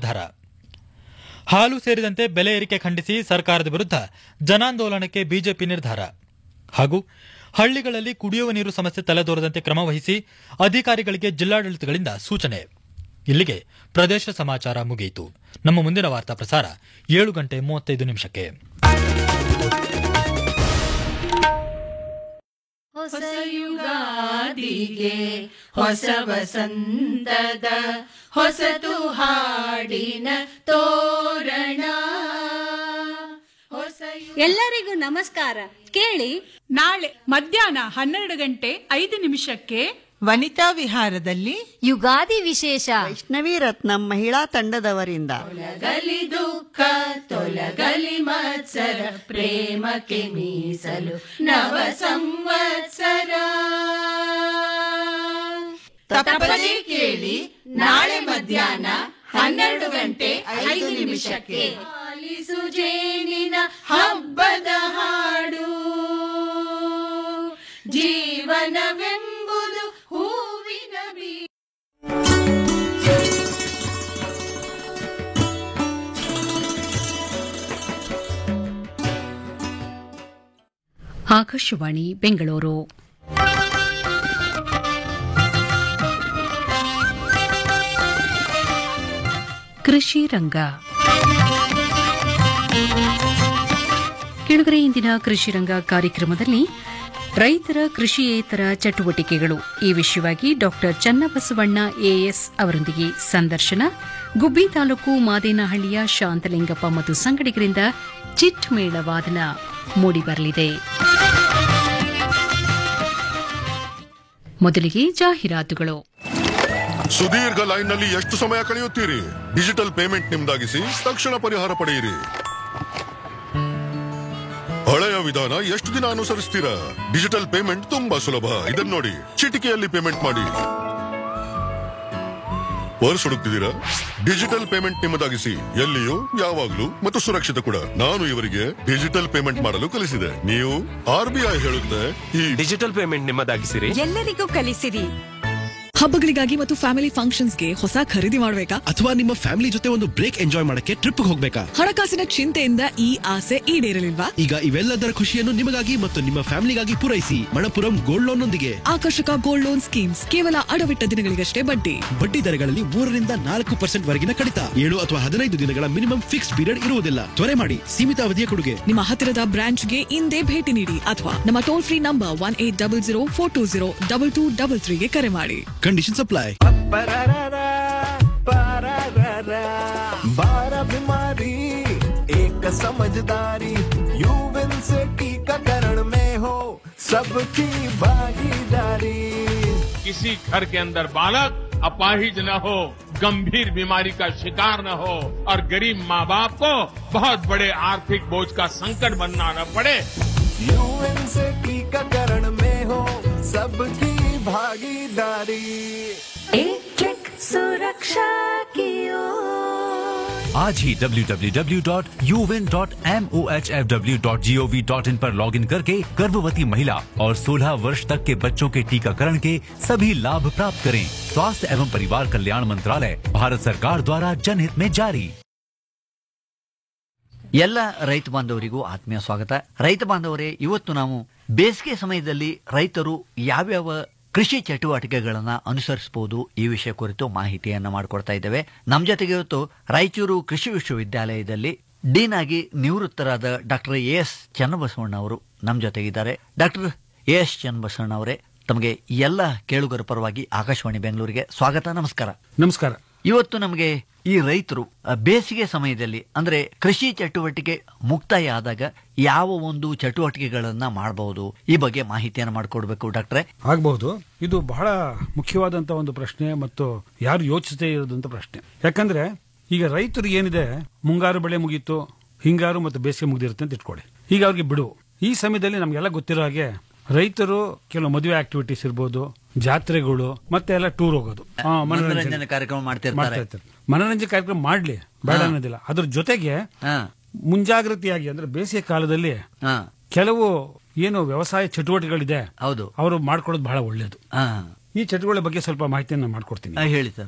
ನಿರ್ಧಾರ ಹಾಲು ಸೇರಿದಂತೆ ಬೆಲೆ ಏರಿಕೆ ಖಂಡಿಸಿ ಸರ್ಕಾರದ ವಿರುದ್ಧ ಜನಾಂದೋಲನಕ್ಕೆ ಬಿಜೆಪಿ ನಿರ್ಧಾರ ಹಾಗೂ ಹಳ್ಳಿಗಳಲ್ಲಿ ಕುಡಿಯುವ ನೀರು ಸಮಸ್ಯೆ ತಲೆದೋರದಂತೆ ಕ್ರಮ ವಹಿಸಿ ಅಧಿಕಾರಿಗಳಿಗೆ ಜಿಲ್ಲಾಡಳಿತಗಳಿಂದ ಸೂಚನೆ ಇಲ್ಲಿಗೆ ಪ್ರದೇಶ ಸಮಾಚಾರ ಮುಗಿಯಿತು ನಮ್ಮ ಮುಂದಿನ ವಾರ್ತಾ ಪ್ರಸಾರ ಏಳು ಗಂಟೆ ಮೂವತ್ತೈದು ನಿಮಿಷಕ್ಕೆ ಹೊಸ ಯುಗಾದಿಗೆ ಹೊಸ ವಸಂತದ ಹೊಸತು ಹಾಡಿನ ತೋರಣ ಹೊಸ ಯು- ಎಲ್ಲರಿಗೂ ನಮಸ್ಕಾರ ಕೇಳಿ ನಾಳೆ ಮಧ್ಯಾಹ್ನ ಹನ್ನೆರಡು ಗಂಟೆ ಐದು ನಿಮಿಷಕ್ಕೆ ವನಿತಾ ವಿಹಾರದಲ್ಲಿ ಯುಗಾದಿ ವಿಶೇಷ ವೈಷ್ಣವಿ ರತ್ನಂ ಮಹಿಳಾ ತಂಡದವರಿಂದ ತೊಲಗಲಿ ದುಃಖ ತೊಲಗಲಿ ಮತ್ಸರ ಪ್ರೇಮಕ್ಕೆ ಮೀಸಲು ನವ ಸಂವತ್ಸರ ತಪ್ಪದೇ ಕೇಳಿ ನಾಳೆ ಮಧ್ಯಾಹ್ನ ಹನ್ನೆರಡು ಗಂಟೆ ಐದು ನಿಮಿಷಕ್ಕೆ ಆಲಿಸು ಜೇನಿನ ಹಬ್ಬದ ಹಾಡು ಜೀವನವೆಂಬುದು ಹೂವಿನ ಬೀ ಆಕಾಶವಾಣಿ ಬೆಂಗಳೂರು ಕೃಷಿ ರಂಗ ಕೆಳಗರೆ ಇಂದಿನ ಕೃಷಿ ರಂಗ ಕಾರ್ಯಕ್ರಮದಲ್ಲಿ ರೈತರ ಕೃಷಿಯೇತರ ಚಟುವಟಿಕೆಗಳು ಈ ವಿಷಯವಾಗಿ ಡಾಕ್ಟರ್ ಚನ್ನಬಸವಣ್ಣ ಎಎಸ್ ಅವರೊಂದಿಗೆ ಸಂದರ್ಶನ ಗುಬ್ಬಿ ತಾಲೂಕು ಮಾದೇನಹಳ್ಳಿಯ ಶಾಂತಲಿಂಗಪ್ಪ ಮತ್ತು ಸಂಗಡಿಗರಿಂದ ಚಿಟ್ ಮೇಳ ವಾದನ ಮೂಡಿಬರಲಿದೆ ಮೊದಲಿಗೆ ಜಾಹೀರಾತುಗಳು ಸುದೀರ್ಘ ಲೈನ್ ನಲ್ಲಿ ಎಷ್ಟು ಸಮಯ ಕಳೆಯುತ್ತೀರಿ ಡಿಜಿಟಲ್ ಪೇಮೆಂಟ್ ನಿಮ್ದಾಗಿಸಿ ತಕ್ಷಣ ಪರಿಹಾರ ಪಡೆಯಿರಿ ಹಳೆಯ ವಿಧಾನ ಎಷ್ಟು ದಿನ ಅನುಸರಿಸ್ತೀರಾ ಡಿಜಿಟಲ್ ಪೇಮೆಂಟ್ ತುಂಬಾ ಸುಲಭ ಇದನ್ನ ನೋಡಿ ಚಿಟಿಕೆಯಲ್ಲಿ ಪೇಮೆಂಟ್ ಮಾಡಿ ಪರ್ಸ್ ಹುಡುಕ್ತಿದ್ದೀರಾ ಡಿಜಿಟಲ್ ಪೇಮೆಂಟ್ ನಿಮ್ಮದಾಗಿಸಿ ಎಲ್ಲಿಯೂ ಯಾವಾಗ್ಲೂ ಮತ್ತು ಸುರಕ್ಷಿತ ಕೂಡ ನಾನು ಇವರಿಗೆ ಡಿಜಿಟಲ್ ಪೇಮೆಂಟ್ ಮಾಡಲು ಕಲಿಸಿದೆ ನೀವು ಆರ್ ಬಿ ಐ ಹೇಳುತ್ತೆ ಈ ಡಿಜಿಟಲ್ ಪೇಮೆಂಟ್ ನಿಮ್ಮದಾಗಿಸಿರಿ ಎಲ್ಲರಿಗೂ ಕಲಿಸಿರಿ ಹಬ್ಬಗಳಿಗಾಗಿ ಮತ್ತು ಫ್ಯಾಮಿಲಿ ಫಂಕ್ಷನ್ಸ್ಗೆ ಹೊಸ ಖರೀದಿ ಮಾಡಬೇಕಾ ಅಥವಾ ನಿಮ್ಮ ಫ್ಯಾಮಿಲಿ ಜೊತೆ ಒಂದು ಬ್ರೇಕ್ ಎಂಜಾಯ್ ಮಾಡಕ್ಕೆ ಟ್ರಿಪ್ ಹೋಗ್ಬೇಕಾ ಹಣಕಾಸಿನ ಚಿಂತೆಯಿಂದ ಈ ಆಸೆ ಈಡೇರಲಿಲ್ವಾ ಈಗ ಇವೆಲ್ಲದರ ಖುಷಿಯನ್ನು ನಿಮಗಾಗಿ ಮತ್ತು ನಿಮ್ಮ ಫ್ಯಾಮಿಲಿಗಾಗಿ ಪೂರೈಸಿ ಮಣಪುರಂ ಗೋಲ್ಡ್ ಲೋನ್ ನೊಂದಿಗೆ ಆಕರ್ಷಕ ಗೋಲ್ಡ್ ಲೋನ್ ಸ್ಕೀಮ್ಸ್ ಕೇವಲ ಅಡವಿಟ್ಟ ದಿನಗಳಿಗಷ್ಟೇ ಬಡ್ಡಿ ಬಡ್ಡಿ ದರಗಳಲ್ಲಿ ಮೂರರಿಂದ ನಾಲ್ಕು ಪರ್ಸೆಂಟ್ ವರೆಗಿನ ಕಡಿತ ಏಳು ಅಥವಾ ಹದಿನೈದು ದಿನಗಳ ಮಿನಿಮಮ್ ಫಿಕ್ಸ್ ಪೀರಿಯಡ್ ಇರುವುದಿಲ್ಲ ತ್ವರೆ ಮಾಡಿ ಸೀಮಿತ ಅವಧಿಯ ಕೊಡುಗೆ ನಿಮ್ಮ ಹತ್ತಿರದ ಬ್ರಾಂಚ್ಗೆ ಇಂದೇ ಭೇಟಿ ನೀಡಿ ಅಥವಾ ನಮ್ಮ toll free number one eight double zero four two zero double two double ತ್ರೀಗೆ ಕರೆ ಮಾಡಿ ಕಂಡೀಷನ್ ಅಪ್ಲೈ बारह बीमारी एक समझदारी यूविन से टीकाकरण में हो सबकी भागीदारी किसी घर के अंदर बालक अपाहिज न हो गंभीर बीमारी का शिकार न हो और गरीब माँ बाप को बहुत बड़े आर्थिक बोझ का संकट बनना न पड़े यूएन से टीकाकरण में हो सबकी भागीदारी एक एक सुरक्षा की ओर आज ही www.un.mohfw.gov.in पर लॉगिन करके गर्भवती महिला और 16 वर्ष तक के बच्चों के टीकाकरण के सभी लाभ प्राप्त करें स्वास्थ्य एवं परिवार कल्याण मंत्रालय भारत सरकार द्वारा जनहित में जारी ಎಲ್ಲ ರೈತ ಬಾಂಧವರಿಗೂ ಆತ್ಮೀಯ ಸ್ವಾಗತ ರೈತ ಬಾಂಧವರೇ ಇವತ್ತು ನಾವು ಬೇಸಿಗೆ ಸಮಯದಲ್ಲಿ ರೈತರು ಯಾವ್ಯಾವ ಕೃಷಿ ಚಟುವಟಿಕೆಗಳನ್ನ ಅನುಸರಿಸಬಹುದು ಈ ವಿಷಯ ಕುರಿತು ಮಾಹಿತಿಯನ್ನ ಮಾಡಿಕೊಡ್ತಾ ಇದ್ದೇವೆ ನಮ್ಮ ಜೊತೆಗೆ ಇವತ್ತು ರಾಯಚೂರು ಕೃಷಿ ವಿಶ್ವವಿದ್ಯಾಲಯದಲ್ಲಿ ಡೀನ್ ಆಗಿ ನಿವೃತ್ತರಾದ ಡಾಕ್ಟರ್ ಎ ಎಸ್ ಚನ್ನಬಸವಣ್ಣ ಅವರು ನಮ್ಮ ಜೊತೆಗಿದ್ದಾರೆ ಡಾಕ್ಟರ್ ಎ ಎಸ್ ಚನ್ನಬಸವಣ್ಣ ಅವರೇ ತಮಗೆ ಎಲ್ಲ ಕೇಳುಗರ ಪರವಾಗಿ ಆಕಾಶವಾಣಿ ಬೆಂಗಳೂರಿಗೆ ಸ್ವಾಗತ ನಮಸ್ಕಾರ ನಮಸ್ಕಾರ ಇವತ್ತು ನಮಗೆ ಈ ರೈತರು ಅ, ಬೇಸಿಗೆ ಸಮಯದಲ್ಲಿ ಅಂದ್ರೆ ಕೃಷಿ ಚಟುವಟಿಕೆ ಮುಕ್ತಾಯ ಆದಾಗ ಯಾವ ಒಂದು ಚಟುವಟಿಕೆಗಳನ್ನ ಮಾಡಬಹುದು ಈ ಬಗ್ಗೆ ಮಾಹಿತಿಯನ್ನು ಮಾಡಿಕೊಡ್ಬೇಕು ಡಾಕ್ಟ್ರೆ ಆಗಬಹುದು ಇದು ಬಹಳ ಮುಖ್ಯವಾದಂತ ಒಂದು ಪ್ರಶ್ನೆ ಮತ್ತು ಯಾರು ಯೋಚಿಸದೇ ಇರೋದಂತ ಪ್ರಶ್ನೆ ಯಾಕಂದ್ರೆ ಈಗ ರೈತರು ಏನಿದೆ ಮುಂಗಾರು ಬೆಳೆ ಮುಗೀತು ಹಿಂಗಾರು ಮತ್ತು ಬೇಸಿಗೆ ಮುಗಿದಿರುತ್ತೆ ಅಂತ ಇಟ್ಕೊಳ್ಳಿ ಈಗ ಅವ್ರಿಗೆ ಬಿಡು ಈ ಸಮಯದಲ್ಲಿ ನಮ್ಗೆಲ್ಲ ಗೊತ್ತಿರೋ ಹಾಗೆ ರೈತರು ಕೆಲವು ಮದುವೆ ಆಕ್ಟಿವಿಟೀಸ್ ಇರ್ಬೋದು ಜಾತ್ರೆಗಳು ಮತ್ತೆ ಎಲ್ಲ ಟೂರ್ ಹೋಗೋದು ಆ, ಮನೋರಂಜನೆ ಕಾರ್ಯಕ್ರಮ ಮಾಡ್ತಿರ್ತಾರೆ. ಮಾಡ್ತಾ ಇರ್ತಾರೆ ಮನೋರಂಜನೆ ಕಾರ್ಯಕ್ರಮ ಮಾಡ್ಲಿ ಬೇಡ ಹಾ. ಅನ್ನೋದಿಲ್ಲ ಅದ್ರ ಜೊತೆಗೆ ಮುಂಜಾಗ್ರತೆಯಾಗಿ ಅಂದ್ರೆ ಬೇಸಿಗೆ ಕಾಲದಲ್ಲಿ ಕೆಲವು ಏನು ವ್ಯವಸಾಯ ಚಟುವಟಿಕೆಗಳಿದೆ ಹೌದು ಅವರು ಮಾಡ್ಕೊಳ್ಳೋದು ಬಹಳ ಒಳ್ಳೇದು ಈ ಚಟುವಟಿಕೆ ಬಗ್ಗೆ ಸ್ವಲ್ಪ ಮಾಹಿತಿಯನ್ನು ಮಾಡ್ಕೊಡ್ತೀನಿ ಹೇಳಿ ಸರ್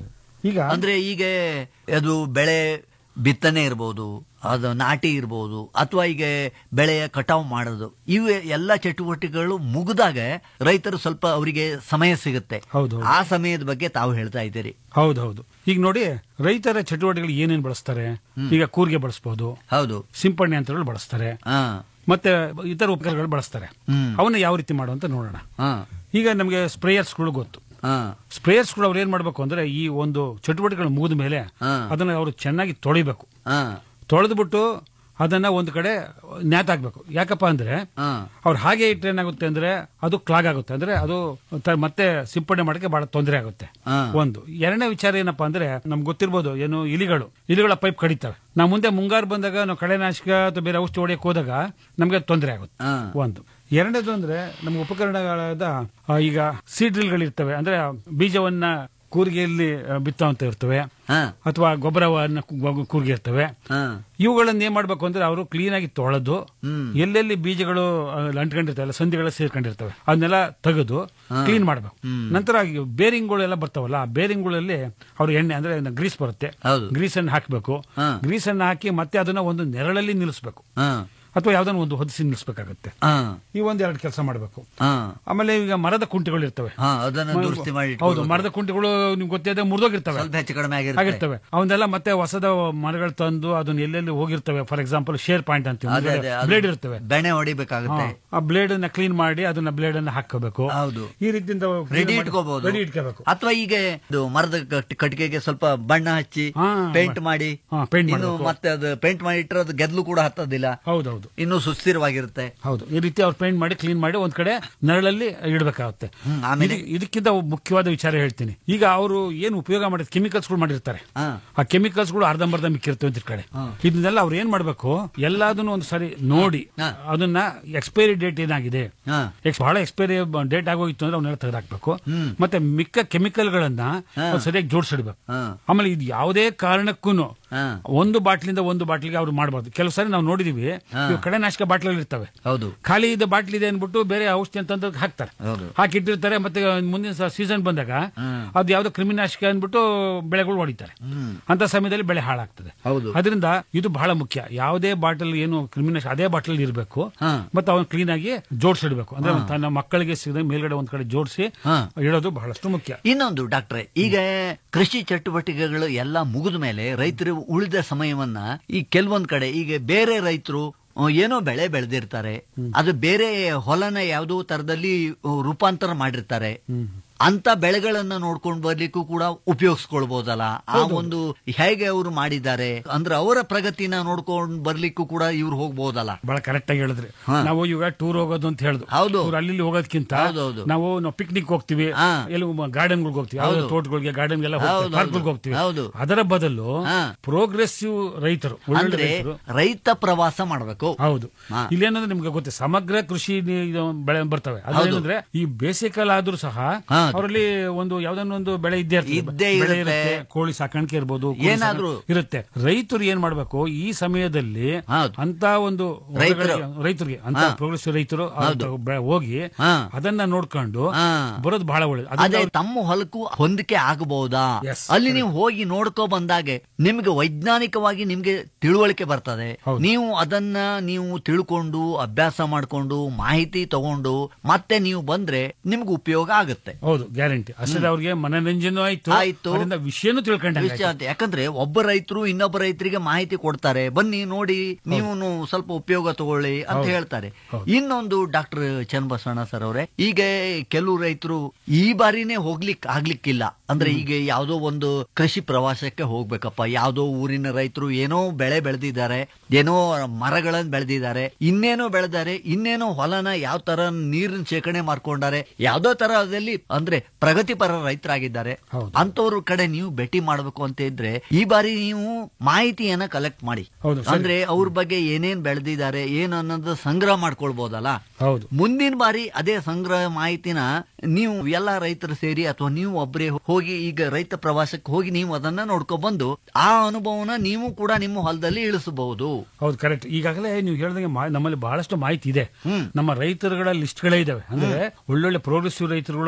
ಈಗ ಅಂದ್ರೆ ಈಗ ಅದು ಬೆಳೆ ಬಿತ್ತನೆ ಇರ್ಬೋದು ಅದು ನಾಟಿ ಇರ್ಬೋದು ಅಥವಾ ಈಗ ಬೆಳೆಯ ಕಟಾವು ಮಾಡೋದು ಇವು ಎಲ್ಲ ಚಟುವಟಿಕೆಗಳು ಮುಗಿದಾಗ ರೈತರು ಸ್ವಲ್ಪ ಅವರಿಗೆ ಸಮಯ ಸಿಗುತ್ತೆ ಹೌದು ಆ ಸಮಯದ ಬಗ್ಗೆ ತಾವು ಹೇಳ್ತಾ ಇದ್ದೀರಿ ಹೌದೌದು ಈಗ ನೋಡಿ ರೈತರ ಚಟುವಟಿಕೆಗಳು ಏನೇನ್ ಬಳಸ್ತಾರೆ ಈಗ ಕೂರ್ಗೆ ಬಳಸಬಹುದು ಹೌದು ಸಿಂಪಡಣೆ ಯಂತ್ರಗಳು ಬಳಸ್ತಾರೆ ಹಾ ಮತ್ತೆ ಇತರ ಉಪಕರಣಗಳು ಬಳಸ್ತಾರೆ ಹ್ಮ್. ಅವನ್ನ ಯಾವ ರೀತಿ ಮಾಡುವಂತ ನೋಡೋಣ ಹಾ ಈಗ ನಮಗೆ ಸ್ಪ್ರೇಯರ್ಸ್ಗಳು ಗೊತ್ತು ಹಾ ಸ್ಪ್ರೇಯರ್ಸ್ಗಳು ಅವ್ರು ಏನ್ ಮಾಡ್ಬೇಕು ಅಂದ್ರೆ ಈ ಒಂದು ಚಟುವಟಿಕೆಗಳು ಮುಗಿದ ಮೇಲೆ ಹಾ. ಅದನ್ನ ಅವರು ಚೆನ್ನಾಗಿ ತೊಳಿಬೇಕು ಹಾ ತೊಳೆದ್ಬಿಟ್ಟು ಅದನ್ನ ಒಂದು ಕಡೆ ನ್ಯಾತಾಕ್ಬೇಕು ಯಾಕಪ್ಪ ಅಂದ್ರೆ ಹಾ ಅವ್ರು ಹಾಗೆ ಇಟ್ಟರೆ ಏನಾಗುತ್ತೆ ಅಂದ್ರೆ ಅದು ಕ್ಲಾಗ್ ಆಗುತ್ತೆ ಅಂದ್ರೆ ಅದು ತ- ಮತ್ತೆ ಸಿಂಪಡಣೆ ಮಾಡಕ್ಕೆ ಬಹಳ ತೊಂದರೆ ಆಗುತ್ತೆ ಹಾ. ಒಂದು ಎರಡನೇ ವಿಚಾರ ಏನಪ್ಪಾ ಅಂದ್ರೆ ನಮ್ಗೆ ಗೊತ್ತಿರ್ಬೋದು ಏನು ಇಲಿಗಳು ಇಲಿಗಳ ಪೈಪ್ ಕಡಿತವೆ ನಾವು ಮುಂದೆ ಮುಂಗಾರು ಬಂದಾಗ ನಾವು ಕಳೆನಾಶಕ ಅಥವಾ ಬೇರೆ ಔಷಧಿ ಹೊಡೆಯಕ್ಕೆ ಹೋದಾಗ ನಮ್ಗೆ ತೊಂದರೆ ಆಗುತ್ತೆ ಹಾ. ಒಂದು ಎರಡನೇದು ಅಂದ್ರೆ ನಮ್ಗೆ ಉಪಕರಣಗಳಾದ ಆ, ಈಗ ಸೀಡ್ರಿಲ್ಗಳಿರ್ತವೆ ಅಂದ್ರೆ ಬೀಜವನ್ನ ಕೂರಿಗೆಯಲ್ಲಿ ಬಿತ್ತವಂತ ಇರ್ತವೆ ಹಾ ಅಥವಾ ಗೊಬ್ಬರವನ್ನ ಕು- ಕೂರ್ಗೆ ಇರ್ತವೆ ಹಾ ಇವುಗಳನ್ನ ಏನ್ ಮಾಡ್ಬೇಕು ಅಂದ್ರೆ ಅವರು ಕ್ಲೀನ್ ಆಗಿ ತೊಳೆದು ಹ್ಮ್. ಎಲ್ಲೆಲ್ಲಿ ಬೀಜಗಳು ಆ, ಅಂಟ್ಕೊಂಡಿರ್ತವೆ ಸಂಧಿಗಳ ಸೇರ್ಕೊಂಡಿರ್ತವೆ ಅದನ್ನೆಲ್ಲ ತೆಗೆದು ಹಾ. ಕ್ಲೀನ್ ಮಾಡ್ಬೇಕು ಹ್ಮ್. ನಂತರ ಬೇರಿಂಗ್ಗಳು ಎಲ್ಲ ಬರ್ತಾವಲ್ಲ ಆ ಬೇರಿಂಗ್ಗಳಲ್ಲಿ ಅವ್ರು ಎಣ್ಣೆ ಅಂದ್ರೆ ಗ್ರೀಸ್ ಬರುತ್ತೆ ಹೌದು. ಗ್ರೀಸ್ ಅನ್ನು ಹಾಕಬೇಕು ಹಾ. ಗ್ರೀಸ್ ಅನ್ನು ಹಾಕಿ ಮತ್ತೆ ಅದನ್ನ ಒಂದು ನೆರಳಲ್ಲಿ ನಿಲ್ಲಿಸಬೇಕು ಹಾ ಅಥವಾ ಯಾವ್ದನ್ನ ಒಂದು ಹೊದಿಸಿ ನಿಲ್ಲಿಸಬೇಕಾಗುತ್ತೆ ಹಾ ಈ ಒಂದ್ ಎರಡು ಕೆಲಸ ಮಾಡಬೇಕು ಹಾ ಆಮೇಲೆ ಈಗ ಮರದ ಕುಂಟಿಗಳು ಇರ್ತವೆ ಹಾ ಅದನ್ನ ದುರಸ್ತಿ ಮಾಡಿ ಹೌದು ಇಟ್ಕೊಳ್ಬೇಕು. ಮರದ ಕುಂಟಿಗಳು ನಿಮ್ಗೆ ಗೊತ್ತಿದೆ ಮುರಿದೋಗಿರ್ತವೆ ಸ್ವಲ್ಪ ಹೆಚ್ಚು ಕಡಿಮೆ ಆಗಿರುತ್ತೆ ಆಗಿರ್ತವೆ ಅವನ್ನೆಲ್ಲ ಮತ್ತೆ ಹೊಸದ ಮರಗಳು ತಂದು ಅದನ್ನ ಎಲ್ಲೆಲ್ಲಿ ಹೋಗಿರ್ತವೆ ಫಾರ್ ಎಕ್ಸಾಂಪಲ್ ಶೇರ್ ಪಾಯಿಂಟ್ ಅದೇ ಅದೇ ಅಂತೀವಿ ಅದು ಬ್ಲೇಡ್ ಇರ್ತವೆ ಬೆಣ್ಣೆ ಹೊಡಿಬೇಕಾಗುತ್ತೆ ಹಾ, ಆ ಬ್ಲೇಡ್ ಅನ್ನ ಕ್ಲೀನ್ ಮಾಡಿ ಅದನ್ನ ಬ್ಲೇಡ್ ಅನ್ನ ಹಾಕಬೇಕು ಹೌದು ಈ ರೀತಿಯಿಂದ ರೆಡಿ ಇಟ್ಕೋಬಹುದು ರೆಡಿ ಇಟ್ಕೋಬೇಕು ಅಥವಾ ಈಗ ಇದು ಮರದ ಕಟ್- ಕಟ್ಟಿಗೆಗೆ ಸ್ವಲ್ಪ ಬಣ್ಣ ಹಚ್ಚಿ ಹಾ, ಪೇಂಟ್ ಮಾಡಿ ಹಾ, paint ಇನ್ನು ಮಾಡ್ಬೇಕು. ಮತ್ತೆ ಅದು ಪೇಂಟ್ ಮಾಡಿ ಇಟ್ಟರೆ ಅದು ಗೆದ್ಲು ಕೂಡ ಹತ್ತೋದಿಲ್ಲ ಹೌದೌದು ಇನ್ನು ಸುಸ್ಥಿರವಾಗಿರುತ್ತೆ ಹೌದು ಈ ರೀತಿ ಅವ್ರು ಪೇಂಟ್ ಮಾಡಿ ಕ್ಲೀನ್ ಮಾಡಿ ಒಂದ್ ಕಡೆ ನೆರಳಲ್ಲಿ ಇಡಬೇಕಾಗುತ್ತೆ ಹ್ಮ್, ಆಮೇಲೆ? ಇದಕ್ಕಿಂತ ಮುಖ್ಯವಾದ ವಿಚಾರ ಹೇಳ್ತೀನಿ ಈಗ ಅವರು ಏನು ಉಪಯೋಗ ಮಾಡಿದ ಕೆಮಿಕಲ್ಸ್ ಗಳು ಮಾಡಿರ್ತಾರೆ ಹಾ. ಆ ಕೆಮಿಕಲ್ಸ್ ಗಳು ಅರ್ಧಂಬರ್ಧ ಮಿಕ್ಕಿರ್ತವೆ ಅಂತ ಕಡೆ ಇದನ್ನೆಲ್ಲ ಅವ್ರು ಏನ್ ಮಾಡ್ಬೇಕು ಎಲ್ಲದನ್ನು ಒಂದು ಸರಿ ನೋಡಿ ಹಾ. ಅದನ್ನ ಎಕ್ಸ್ಪೈರಿ ಡೇಟ್ ಏನಾಗಿದೆ ಹಾ. ಎಕ್ಸ್- ಬಹಳ ಎಕ್ಸ್ಪೈರಿ ಡೇಟ್ ಆಗೋಗಿತ್ತು ಅಂದ್ರೆ ಅವನ್ನೆಲ್ಲ ತೆಗೆದಾಕ್ಬೇಕು ಹ್ಮ್. ಮತ್ತೆ ಮಿಕ್ಕ ಕೆಮಿಕಲ್ ಗಳನ್ನ ಹಾ. ಒಂದ್ ಸರಿಯಾಗಿ ಜೋಡಿಸಿಡ್ಬೇಕು ಹಾ. ಆಮೇಲೆ ಇದು ಯಾವುದೇ ಕಾರಣಕ್ಕೂ ಹಾ. ಒಂದು ಬಾಟ್ಲಿಂದ ಒಂದು ಬಾಟ್ಲಿಗೆ ಅವ್ರು ಮಾಡಬಾರ್ದು ಕೆಲವು ಸಾರಿ ನಾವು ನೋಡಿದೀವಿ ಹಾ. ಇವು ಕಡೆನಾಶಕ ಬಾಟ್ಲಿಗಳು ಇರ್ತವೆ ಹೌದು ಖಾಲಿ ಇದೆ ಬಾಟ್ಲಿ ಇದೆ ಅನ್ಬಿಟ್ಟು ಬೇರೆ ಔಷಧಿ ಅಂತಂದು ಹಾಕ್ತಾರೆ ಹೌದು ಹಾಕಿಟ್ಟಿರ್ತಾರೆ ಮತ್ತೆ ಮುಂದಿನ ಸೀಸನ್ ಬಂದಾಗ ಹ್ಮ್. ಅದು ಯಾವ್ದೋ ಕ್ರಿಮಿನಾಶಕ ಅಂದ್ಬಿಟ್ಟು ಬೆಳೆಗಳು ಹೊಡಿತಾರೆ ಹ್ಮ್. ಅಂತ ಸಮಯದಲ್ಲಿ ಬೆಳೆ ಹಾಳಾಗ್ತದೆ ಹೌದು ಅದರಿಂದ ಇದು ಬಹಳ ಮುಖ್ಯ ಯಾವುದೇ ಬಾಟಲ್ ಏನು ಕ್ರಿಮಿನಾಶಕ ಅದೇ ಬಾಟಲ್ ಇರಬೇಕು ಹಾ. ಮತ್ತೆ ಅವನ್ ಕ್ಲೀನ್ ಆಗಿ ಜೋಡಿಸಿಡ್ಬೇಕು ಅಂದ್ರೆ ತನ್ನ ಮಕ್ಕಳಿಗೆ ಸಿಗದ ಮೇಲ್ಗಡೆ ಒಂದ್ ಕಡೆ ಜೋಡಿಸಿ ಹಾ. ಇಡೋದು ಬಹಳಷ್ಟು ಮುಖ್ಯ ಇನ್ನೊಂದು ಡಾಕ್ಟ್ರೆ ಈಗ ಕೃಷಿ ಚಟುವಟಿಕೆಗಳು ಎಲ್ಲ ಮುಗಿದ ಮೇಲೆ ರೈತರು ಉಳಿದ ಸಮಯವನ್ನ ಈ ಕೆಲವೊಂದ್ ಕಡೆ ಈಗ ಬೇರೆ ರೈತರು ಏನೋ ಬೆಳೆ ಬೆಳೆದಿರ್ತಾರೆ ಅದು ಬೇರೆ ಹೊಲನ ಯಾವುದೋ ತರದಲ್ಲಿ ರೂಪಾಂತರ ಮಾಡಿರ್ತಾರೆ ಅಂತ ಬೆಳೆಗಳನ್ನ ನೋಡ್ಕೊಂಡು ಬರ್ಲಿಕ್ಕೂ ಕೂಡ ಉಪಯೋಗಿಸ್ಕೊಳ್ಬಹುದಲ್ಲ ಆ ಒಂದು ಹೇಗೆ ಅವರು ಮಾಡಿದ್ದಾರೆ ಅಂದ್ರೆ ಅವರ ಪ್ರಗತಿನ ನೋಡ್ಕೊಂಡು ಬರ್ಲಿಕ್ಕೂ ಕೂಡ ಇವ್ರು ಹೋಗ್ಬಹುದಲ್ಲ ಬಹಳ ಕರೆಕ್ಟ್ ಆಗಿ ಹೇಳಿದ್ರಿ ಹಾ. ನಾವು ಈಗ ಟೂರ್ ಹೋಗೋದು ಅಂತ ಹೇಳಿದ್ರು ಹೌದು. ಟೂರ್ ಅಲ್ಲಿ ಇಲ್ಲಿ ಹೋಗೋದಕ್ಕಿಂತ ಹೌದೌದು. ನಾವು ನಾವು ಪಿಕ್ನಿಕ್ ಹೋಗ್ತೀವಿ ಹಾ. ಎಲ್ಲಿ ಗಾರ್ಡನ್ಗಳಿಗೆ ಹೋಗ್ತೀವಿ ಯಾವ್ದೋ ಹೌದು. ತೋಟಗಳಿಗೆ ಗಾರ್ಡನ್ಗೆಲ್ಲ ಹೋಗ್ತೀವಿ ಹೌದು, ಪಾರ್ಕ್ಗಳಿಗೆ ಹೌದು. ಹೋಗ್ತೀವಿ ಹೌದು. ಅದರ ಬದಲು ಹಾ. ಪ್ರೋಗ್ರೆಸಿವ್ ರೈತರು ಒಳ್ಳೊಳ್ಳೆ ಅಂದ್ರೆ ರೈತರು ರೈತ ಪ್ರವಾಸ ಮಾಡ್ಬೇಕು ಹೌದು ಹಾ. ಇಲ್ಲೇನಂದ್ರೆ ನಿಮ್ಗೆ ಗೊತ್ತೆ ಸಮಗ್ರ ಕೃಷಿ ನಿ- ಇದು ಬೆಳೆ ಬರ್ತವೆ ಹೌದು. ಅದೇನಂದ್ರೆ ಈ ಬೇಸಿಗೆಕಾಲ ಆದ್ರೂ ಸಹ ಹಾ. ಅವರಲ್ಲಿ ಒಂದು ಯಾವ್ದನ್ನ ಒಂದು ಬೆಳೆ ಇದ್ದೇ ಇರ್ತದೆ. ಇದ್ದೇ ಬೆಳೆ ಇರುತ್ತೆ. ಇರುತ್ತೆ ಕೋಳಿ ಸಾಕಾಣಿಕೆ ಇರ್ಬೋದು ಕುರಿ ಏನಾದ್ರೂ. ಸಾಕಾಣಿಕೆ ಇರುತ್ತೆ ರೈತರು ಏನ್ ಮಾಡ್ಬೇಕು ಈ ಸಮಯದಲ್ಲಿ ಹೌದು. ಅಂತ ಒಂದು ರೈತರು. ಹೊಲಗಳಿಗೆ- ರೈತರಿಗೆ ಅಂತ ಹಾ. ಪ್ರೋಗ್ರೆಸಿವ್ ರೈತರು ಅವ್ರ ಹೌದು. ಬೆ- ಹೋಗಿ ಹಾ. ಅದನ್ನ ನೋಡ್ಕೊಂಡು ಹಾ. ಬರೋದು ಬಹಳ ಒಳ್ಳೇದು ಅದೇ ಅದನ್ನ ತಮ್ಮ ಹೊಲಕ್ಕೂ ಹೊಂದಿಕೆ ಆಗಬಹುದಾ Yes, ಅಲ್ಲಿ ನೀವು ಹೋಗಿ ನೋಡ್ಕೊ ಬಂದಾಗೆ ನಿಮ್ಗೆ ವೈಜ್ಞಾನಿಕವಾಗಿ ನಿಮ್ಗೆ ತಿಳುವಳಿಕೆ ಬರ್ತದೆ ಹೌದು. ನೀವು ಅದನ್ನ ನೀವು ತಿಳ್ಕೊಂಡು ಅಭ್ಯಾಸ ಮಾಡ್ಕೊಂಡು ಮಾಹಿತಿ ತಗೊಂಡು ಮತ್ತೆ ನೀವು ಬಂದ್ರೆ ನಿಮ್ಗೆ ಉಪಯೋಗ ಆಗುತ್ತೆ ಹೌದು ಗ್ಯಾರಂಟಿ ಅಷ್ಟೇ ಅವ್ರಿಗೆ ಮನರಂಜನೆ ಆಯ್ತು ಆಯ್ತು. ಅದರಿಂದ ವಿಷಯನೂ ತಿಳ್ಕೊಂಡಂಗೆ ವಿಷಯ ಅಂತ ಯಾಕಂದ್ರೆ ಒಬ್ಬ ರೈತರು ಇನ್ನೊಬ್ಬ ರೈತರಿಗೆ ಮಾಹಿತಿ ಕೊಡ್ತಾರೆ ಬನ್ನಿ ನೋಡಿ ನೀವು ಸ್ವಲ್ಪ ಉಪಯೋಗ ತಗೊಳ್ಳಿ ಅಂತ ಹೌದು. ಹೇಳ್ತಾರೆ ಹೌದು. ಇನ್ನೊಂದು ಡಾಕ್ಟರ್ ಚನ್ನಬಸವಣ್ಣ ಸರ್ ಅವರೇ ಈಗ ಕೆಲವು ರೈತರು ಈ ಬಾರಿನೇ ಹೋಗ್ಲಿಕ್ ಆಗ್ಲಿಕ್ಕಿಲ್ಲ ಅಂದ್ರೆ ಈಗ ಯಾವ್ದೋ ಒಂದು ಕೃಷಿ ಪ್ರವಾಸಕ್ಕೆ ಹೋಗ್ಬೇಕಪ್ಪ ಯಾವ್ದೋ ಊರಿನ ರೈತರು ಏನೋ ಬೆಳೆ ಬೆಳೆದಿದ್ದಾರೆ ಏನೋ ಮರಗಳನ್ನ ಬೆಳೆದಿದ್ದಾರೆ ಇನ್ನೇನೋ ಬೆಳೆದಾರೆ ಇನ್ನೇನೋ ಹೊಲನ ಯಾವ ತರ ನೀರಿನ ಶೇಖರಣೆ ಮಾಡ್ಕೊಂಡಾರೆ ಯಾವ್ದೋ ತರದಲ್ಲಿ ಅಂದ್ರೆ ಪ್ರಗತಿಪರ ರೈತರಾಗಿದ್ದಾರೆ ಹೌದು. ಅಂತವ್ರ ಕಡೆ ನೀವು ಭೇಟಿ ಮಾಡಬೇಕು ಅಂತ ಇದ್ರೆ ಈ ಬಾರಿ ನೀವು ಮಾಹಿತಿಯನ್ನ ಕಲೆಕ್ಟ್ ಮಾಡಿ ಹೌದು, ಸರಿ. ಅಂದ್ರೆ ಅವ್ರ ಬಗ್ಗೆ ಏನೇನ್ ಬೆಳೆದಿದ್ದಾರೆ ಏನ್ ಅನ್ನೋದು ಸಂಗ್ರಹ ಮಾಡ್ಕೊಳ್ಬಹುದಲ್ಲ ಹೌದು ಮುಂದಿನ ಬಾರಿ ಅದೇ ಸಂಗ್ರಹ ಮಾಹಿತಿನ ನೀವು ಎಲ್ಲ ರೈತರು ಸೇರಿ ಅಥವಾ ನೀವು ಒಬ್ಬರೇ ಹೋಗಿ ಈಗ ರೈತ ಪ್ರವಾಸಕ್ಕೆ ಹೋಗಿ ನೀವು ಅದನ್ನ ನೋಡ್ಕೊ ಬಂದು ಆ ಅನುಭವನ ನೀವು ಕೂಡ ನಿಮ್ಮ ಹೊಲದಲ್ಲಿ ಇಳಿಸಬಹುದು ಹೌದು ಕರೆಕ್ಟ್ ಈಗಾಗಲೇ ನೀವು ಹೇಳಿದಂಗೆ ಮಾ- ನಮ್ಮಲ್ಲಿ ಬಹಳಷ್ಟು ಮಾಹಿತಿ ಇದೆ ಹ್ಮ್. ನಮ್ಮ ರೈತರುಗಳ ಲಿಸ್ಟ್ಗಳೇ ಇದಾವೆ ಅಂದ್ರೆ ಒಳ್ಳೊಳ್ಳೆ ಪ್ರೋಗ್ರೆಸಿವ್ ರೈತರುಗಳು ಅವ್ರು ಏನ್ ಬೆಳೆ